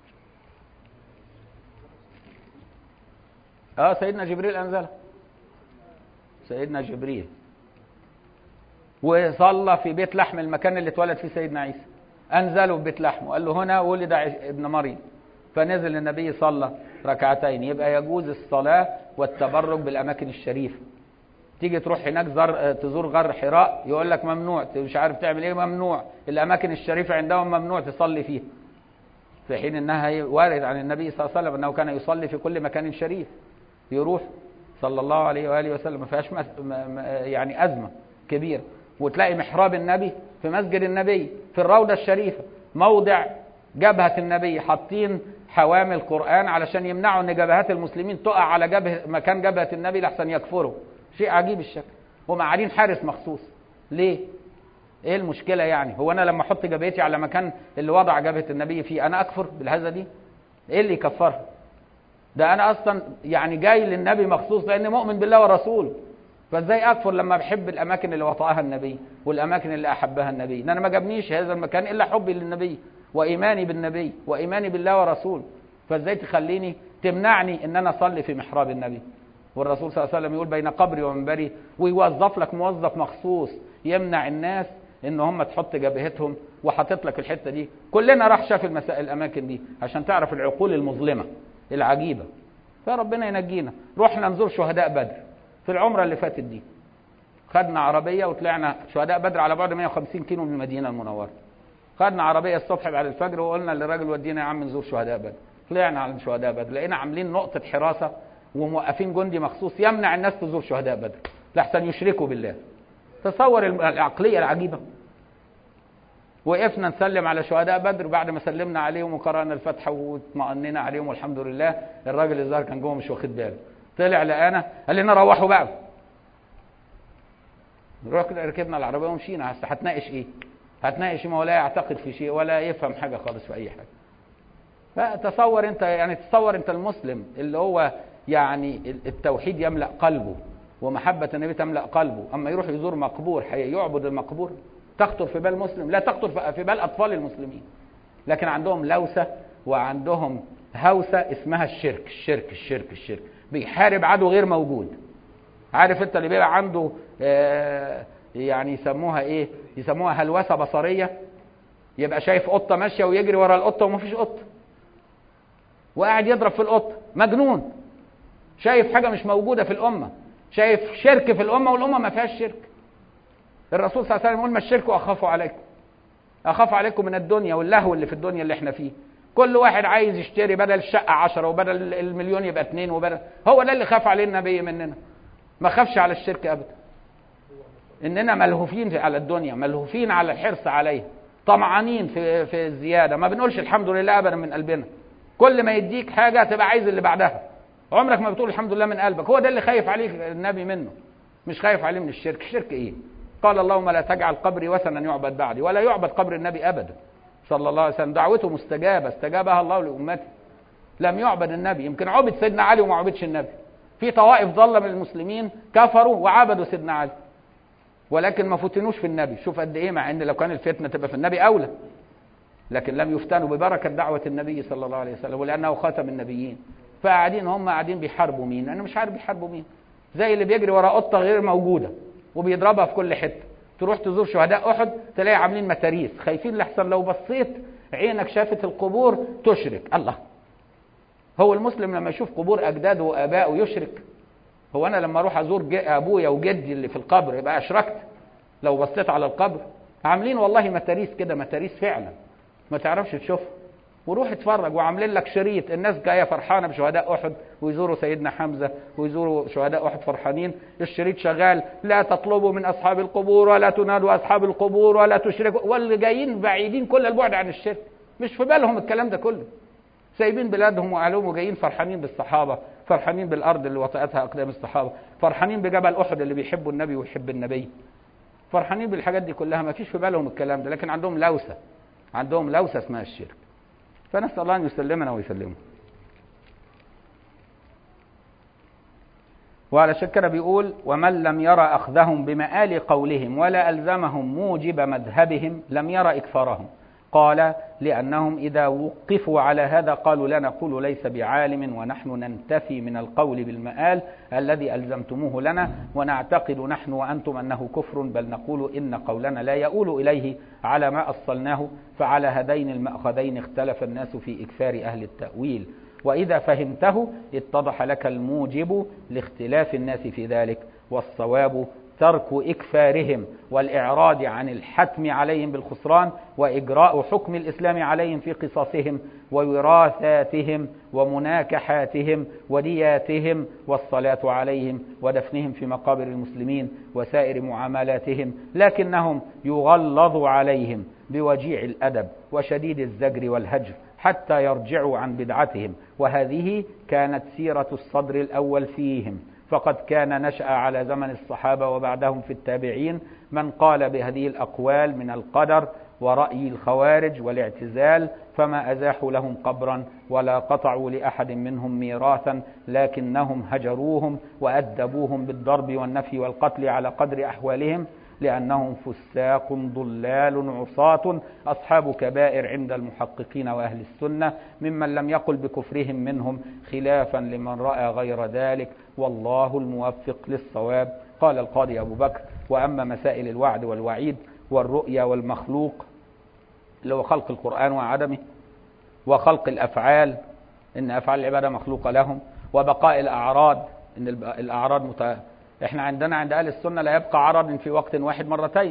اه سيدنا جبريل انزله سيدنا جبريل وصلى في بيت لحم المكان اللي اتولد فيه سيدنا عيسى انزله في بيت لحم وقال له هنا ولد ابن مريم فنزل النبي صلى ركعتين يبقى يجوز الصلاة والتبرك بالأماكن الشريفة تيجي تروح هناك زر تزور غار حراء يقول لك ممنوع مش عارف تعمل ايه ممنوع الاماكن الشريفه عندهم ممنوع تصلي فيها في حين انها وارد عن النبي صلى الله عليه وسلم انه كان يصلي في كل مكان شريف يروح صلى الله عليه واله وسلم ما فيهاش مس... يعني ازمه كبيره وتلاقي محراب النبي في مسجد النبي في الروضه الشريفه موضع جبهه النبي حاطين حوامل قران علشان يمنعوا ان جبهات المسلمين تقع على جبهه مكان جبهه النبي لحسن يكفروا شيء عجيب الشكل ومعادين حارس مخصوص ليه ايه المشكله يعني هو انا لما احط جبهتي على مكان اللي وضع جبهه النبي فيه انا اكفر بالهذا دي ايه اللي يكفرها ده انا اصلا يعني جاي للنبي مخصوص لاني مؤمن بالله ورسوله فازاي اكفر لما بحب الاماكن اللي وطأها النبي والاماكن اللي احبها النبي ده انا ما جابنيش هذا المكان الا حبي للنبي وايماني بالنبي وايماني بالله ورسوله فازاي تخليني تمنعني ان انا اصلي في محراب النبي والرسول صلى الله عليه وسلم يقول بين قبري ومنبري ويوظف لك موظف مخصوص يمنع الناس ان هم تحط جبهتهم وحاطط لك الحته دي كلنا راح شاف المسائل الاماكن دي عشان تعرف العقول المظلمه العجيبه فربنا ينجينا رحنا نزور شهداء بدر في العمره اللي فاتت دي خدنا عربيه وطلعنا شهداء بدر على بعد 150 كيلو من المدينه المنوره خدنا عربيه الصبح بعد الفجر وقلنا للراجل ودينا يا عم نزور شهداء بدر طلعنا على شهداء بدر لقينا عاملين نقطه حراسه وموقفين جندي مخصوص يمنع الناس تزور شهداء بدر لحسن يشركوا بالله تصور العقلية العجيبة وقفنا نسلم على شهداء بدر بعد ما سلمنا عليهم وقرأنا الفاتحة واطمأننا عليهم والحمد لله الراجل الظاهر كان جوه مش واخد باله طلع لقانا قال لنا روحوا بقى ركبنا العربية ومشينا هسه هتناقش ايه؟ هتناقش ما ولا يعتقد في شيء ولا يفهم حاجة خالص في أي حاجة فتصور انت يعني تصور انت المسلم اللي هو يعني التوحيد يملأ قلبه ومحبة النبي تملأ قلبه أما يروح يزور مقبور يعبد المقبور تخطر في بال مسلم لا تخطر في بال أطفال المسلمين لكن عندهم لوسة وعندهم هوسة اسمها الشرك الشرك الشرك الشرك بيحارب عدو غير موجود عارف انت اللي بيبقى عنده آه يعني يسموها ايه يسموها هلوسة بصرية يبقى شايف قطة ماشية ويجري ورا القطة ومفيش قطة وقاعد يضرب في القطة مجنون شايف حاجة مش موجودة في الأمة شايف شرك في الأمة والأمة ما فيهاش شرك الرسول صلى الله عليه وسلم يقول ما الشرك أخاف عليكم أخاف عليكم من الدنيا واللهو اللي في الدنيا اللي احنا فيه كل واحد عايز يشتري بدل الشقة عشرة وبدل المليون يبقى اتنين وبدل هو ده اللي خاف عليه النبي مننا ما خافش على الشرك أبدا إننا ملهوفين على الدنيا ملهوفين على الحرص عليها طمعانين في في الزيادة ما بنقولش الحمد لله أبدا من قلبنا كل ما يديك حاجة تبقى عايز اللي بعدها عمرك ما بتقول الحمد لله من قلبك هو ده اللي خايف عليه النبي منه مش خايف عليه من الشرك الشرك ايه قال اللهم لا تجعل قبري وثنا يعبد بعدي ولا يعبد قبر النبي ابدا صلى الله عليه وسلم دعوته مستجابه استجابها الله لامته لم يعبد النبي يمكن عبد سيدنا علي وما عبدش النبي في طوائف ضاله من المسلمين كفروا وعبدوا سيدنا علي ولكن ما فتنوش في النبي شوف قد ايه مع ان لو كان الفتنه تبقى في النبي اولى لكن لم يفتنوا ببركه دعوه النبي صلى الله عليه وسلم ولانه خاتم النبيين فقاعدين هم قاعدين بيحاربوا مين انا مش عارف بيحاربوا مين زي اللي بيجري ورا قطه غير موجوده وبيضربها في كل حته تروح تزور شهداء احد تلاقي عاملين متاريس خايفين لحسن لو بصيت عينك شافت القبور تشرك الله هو المسلم لما يشوف قبور اجداده وابائه يشرك هو انا لما اروح ازور ابويا وجدي اللي في القبر يبقى اشركت لو بصيت على القبر عاملين والله متاريس كده متاريس فعلا ما تعرفش تشوفها وروح اتفرج وعاملين لك شريط الناس جايه فرحانه بشهداء احد ويزوروا سيدنا حمزه ويزوروا شهداء احد فرحانين الشريط شغال لا تطلبوا من اصحاب القبور ولا تنادوا اصحاب القبور ولا تشركوا واللي جايين بعيدين كل البعد عن الشرك مش في بالهم الكلام ده كله سايبين بلادهم واهلهم وجايين فرحانين بالصحابه فرحانين بالارض اللي وطئتها اقدام الصحابه فرحانين بجبل احد اللي بيحبوا النبي ويحب النبي فرحانين بالحاجات دي كلها ما فيش في بالهم الكلام ده لكن عندهم لوسه عندهم لوسه اسمها الشرك فنسأل الله أن يسلمنا ويسلمه وعلى شكر بيقول ومن لم يرى أخذهم بمآل قولهم ولا ألزمهم موجب مذهبهم لم يرى إكفارهم قال لأنهم إذا وقفوا على هذا قالوا لا نقول ليس بعالم ونحن ننتفي من القول بالمآل الذي ألزمتموه لنا ونعتقد نحن وأنتم أنه كفر بل نقول إن قولنا لا يؤول إليه على ما أصلناه فعلى هذين المأخذين اختلف الناس في إكثار أهل التأويل وإذا فهمته اتضح لك الموجب لاختلاف الناس في ذلك والصواب ترك إكفارهم والإعراض عن الحتم عليهم بالخسران وإجراء حكم الإسلام عليهم في قصصهم ووراثاتهم ومناكحاتهم ودياتهم والصلاة عليهم ودفنهم في مقابر المسلمين وسائر معاملاتهم لكنهم يغلظ عليهم بوجيع الأدب وشديد الزجر والهجر حتى يرجعوا عن بدعتهم وهذه كانت سيرة الصدر الأول فيهم فقد كان نشأ على زمن الصحابة وبعدهم في التابعين من قال بهذه الأقوال من القدر ورأي الخوارج والاعتزال فما أزاحوا لهم قبرا ولا قطعوا لأحد منهم ميراثا لكنهم هجروهم وأدبوهم بالضرب والنفي والقتل على قدر أحوالهم لأنهم فساق ضلال عصاة أصحاب كبائر عند المحققين وأهل السنة ممن لم يقل بكفرهم منهم خلافا لمن رأى غير ذلك والله الموفق للصواب قال القاضي أبو بكر وأما مسائل الوعد والوعيد والرؤيا والمخلوق اللي هو خلق القرآن وعدمه وخلق الأفعال إن أفعال العبادة مخلوقة لهم وبقاء الأعراض إن الأعراض مت... إحنا عندنا عند أهل السنة لا يبقى عرض في وقت واحد مرتين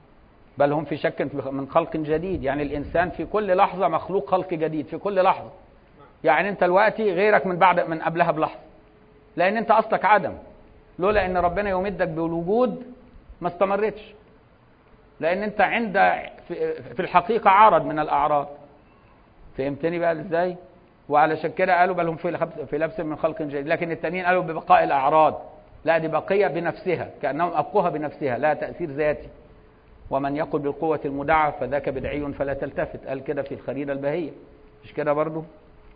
بل هم في شك من خلق جديد يعني الإنسان في كل لحظة مخلوق خلق جديد في كل لحظة يعني أنت دلوقتي غيرك من بعد من قبلها بلحظة لأن أنت أصلك عدم لولا أن ربنا يمدك بالوجود ما استمرتش لأن أنت عند في الحقيقة عرض من الأعراض فهمتني بقى ازاي وعلشان كده قالوا بل هم في في لبس من خلق جديد لكن التانيين قالوا ببقاء الاعراض لا دي بقيه بنفسها كانهم ابقوها بنفسها لا تاثير ذاتي ومن يقل بالقوه المدعى فذاك بدعي فلا تلتفت قال كده في الخريده البهيه مش كده برضو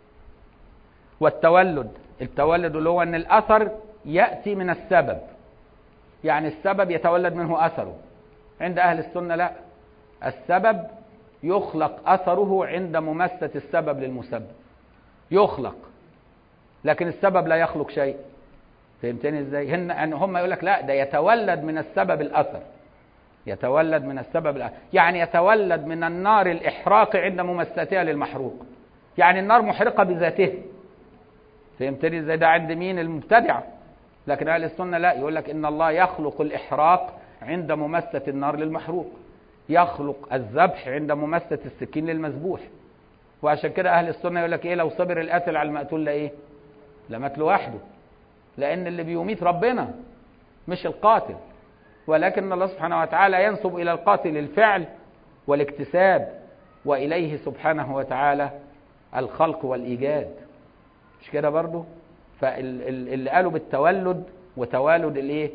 والتولد التولد اللي هو ان الاثر ياتي من السبب يعني السبب يتولد منه اثره عند اهل السنه لا السبب يخلق اثره عند مماسه السبب للمسبب يخلق لكن السبب لا يخلق شيء فهمتني ازاي هن ان هم يقول لك لا ده يتولد من السبب الاثر يتولد من السبب الأثر. يعني يتولد من النار الاحراق عند مماستها للمحروق يعني النار محرقه بذاته فهمتني ازاي ده عند مين المبتدع لكن اهل السنه لا يقول لك ان الله يخلق الاحراق عند مماسه النار للمحروق يخلق الذبح عند مماسة السكين للمذبوح وعشان كده أهل السنة يقول لك إيه لو صبر القاتل على المقتول لإيه؟ لمات لوحده لأن اللي بيميت ربنا مش القاتل ولكن الله سبحانه وتعالى ينسب إلى القاتل الفعل والاكتساب وإليه سبحانه وتعالى الخلق والإيجاد مش كده برضو فاللي قالوا بالتولد وتوالد الايه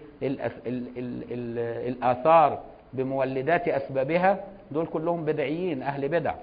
الاثار بمولدات اسبابها دول كلهم بدعيين اهل بدع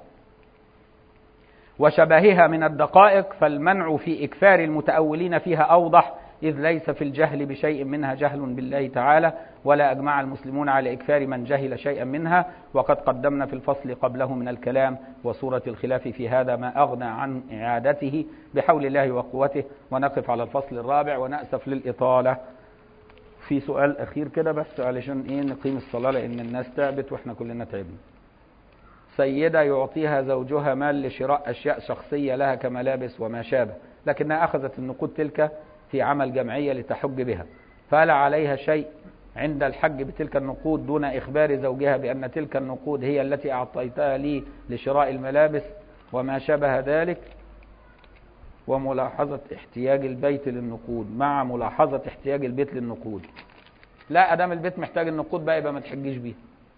وشبهها من الدقائق فالمنع في اكثار المتاولين فيها اوضح اذ ليس في الجهل بشيء منها جهل بالله تعالى ولا اجمع المسلمون على اكثار من جهل شيئا منها وقد قدمنا في الفصل قبله من الكلام وصوره الخلاف في هذا ما اغنى عن اعادته بحول الله وقوته ونقف على الفصل الرابع وناسف للاطاله في سؤال اخير كده بس علشان ايه نقيم الصلاه لان الناس تعبت واحنا كلنا تعبنا سيده يعطيها زوجها مال لشراء اشياء شخصيه لها كملابس وما شابه لكنها اخذت النقود تلك في عمل جمعيه لتحج بها فهل عليها شيء عند الحج بتلك النقود دون اخبار زوجها بان تلك النقود هي التي اعطيتها لي لشراء الملابس وما شابه ذلك وملاحظة احتياج البيت للنقود مع ملاحظة احتياج البيت للنقود لا ادام البيت محتاج النقود بقى يبقى ما تحجيش بيه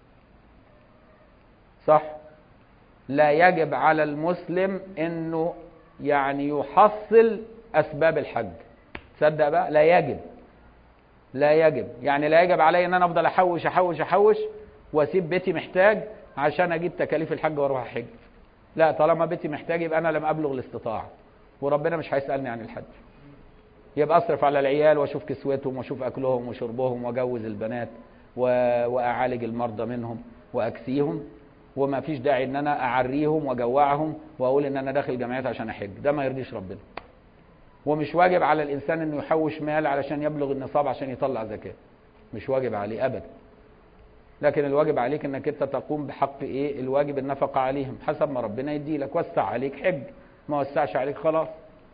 صح لا يجب على المسلم انه يعني يحصل اسباب الحج تصدق بقى لا يجب لا يجب يعني لا يجب علي ان انا افضل احوش احوش احوش واسيب بيتي محتاج عشان اجيب تكاليف الحج واروح احج لا طالما بيتي محتاج يبقى انا لم ابلغ الاستطاعه وربنا مش هيسالني عن الحج يبقى اصرف على العيال واشوف كسوتهم واشوف اكلهم وشربهم واجوز البنات و... واعالج المرضى منهم واكسيهم وما فيش داعي ان انا اعريهم واجوعهم واقول ان انا داخل جمعيات عشان احج ده ما يرضيش ربنا ومش واجب على الانسان انه يحوش مال علشان يبلغ النصاب عشان يطلع زكاه مش واجب عليه ابدا لكن الواجب عليك انك انت تقوم بحق ايه الواجب النفقه عليهم حسب ما ربنا يدي لك وسع عليك حج ما وسعش عليك خلاص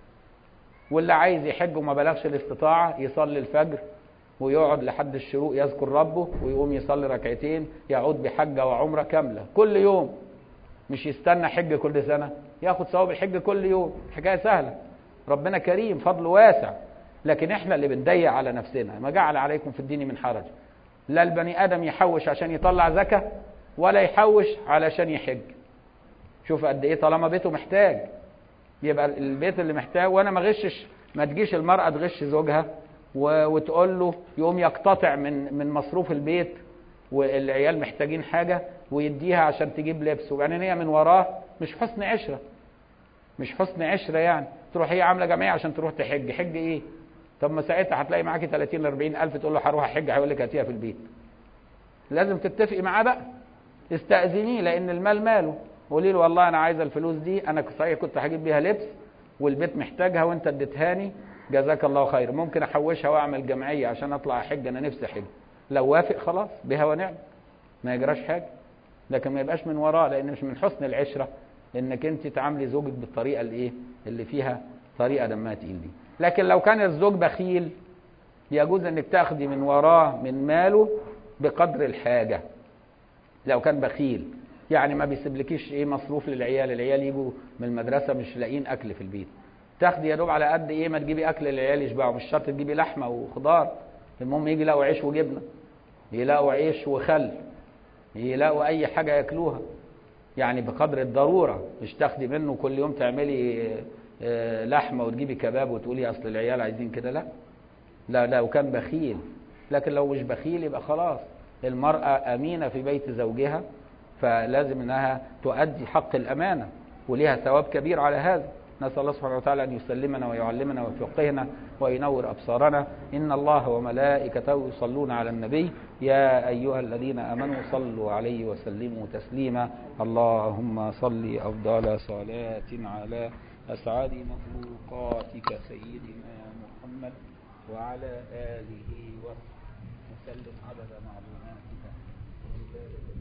واللي عايز يحج وما بلغش الاستطاعه يصلي الفجر ويقعد لحد الشروق يذكر ربه ويقوم يصلي ركعتين يعود بحجه وعمره كامله كل يوم مش يستنى حج كل سنه ياخد ثواب الحج كل يوم حكايه سهله ربنا كريم فضله واسع لكن احنا اللي بنضيق على نفسنا ما جعل عليكم في الدين من حرج لا البني ادم يحوش عشان يطلع زكاه ولا يحوش علشان يحج شوف قد ايه طالما بيته محتاج يبقى البيت اللي محتاج وانا ما غشش ما تجيش المراه تغش زوجها و- وتقول له يقوم يقتطع من من مصروف البيت والعيال محتاجين حاجه ويديها عشان تجيب لبس وبعدين هي من وراه مش حسن عشره مش حسن عشره يعني تروح هي عامله جمعيه عشان تروح تحج حج ايه طب ما ساعتها هتلاقي معاكي 30 ل 40 الف تقول له هروح احج هيقول لك هاتيها في البيت لازم تتفقي معاه بقى استأذنيه لان المال ماله قولي له والله انا عايزه الفلوس دي انا صحيح كنت هجيب بيها لبس والبيت محتاجها وانت اديتهاني جزاك الله خير ممكن احوشها واعمل جمعيه عشان اطلع احج انا نفسي احج لو وافق خلاص بها ونعم ما يجراش حاجه لكن ما يبقاش من وراه لان مش من حسن العشره انك انت تعاملي زوجك بالطريقه الايه اللي فيها طريقه دمها تقيل دي لكن لو كان الزوج بخيل يجوز انك تاخدي من وراه من ماله بقدر الحاجه لو كان بخيل يعني ما بيسيبلكيش ايه مصروف للعيال العيال يجوا من المدرسه مش لاقيين اكل في البيت تاخدي يا دوب على قد ايه ما تجيبي اكل للعيال يشبعوا مش شرط تجيبي لحمه وخضار المهم يجي يلاقوا عيش وجبنه يلاقوا عيش وخل يلاقوا اي حاجه ياكلوها يعني بقدر الضروره مش تاخدي منه كل يوم تعملي آه، لحمه وتجيبي كباب وتقولي اصل العيال عايزين كده لا لا لو كان بخيل لكن لو مش بخيل يبقى خلاص المرأة أمينة في بيت زوجها فلازم أنها تؤدي حق الأمانة وليها ثواب كبير على هذا نسأل الله سبحانه وتعالى أن يسلمنا ويعلمنا ويفقهنا وينور أبصارنا إن الله وملائكته يصلون على النبي يا أيها الذين آمنوا صلوا عليه وسلموا تسليما اللهم صل أفضل صلاة على أسعد مخلوقاتك سيدنا محمد وعلى آله وسلم عدد معلوماتك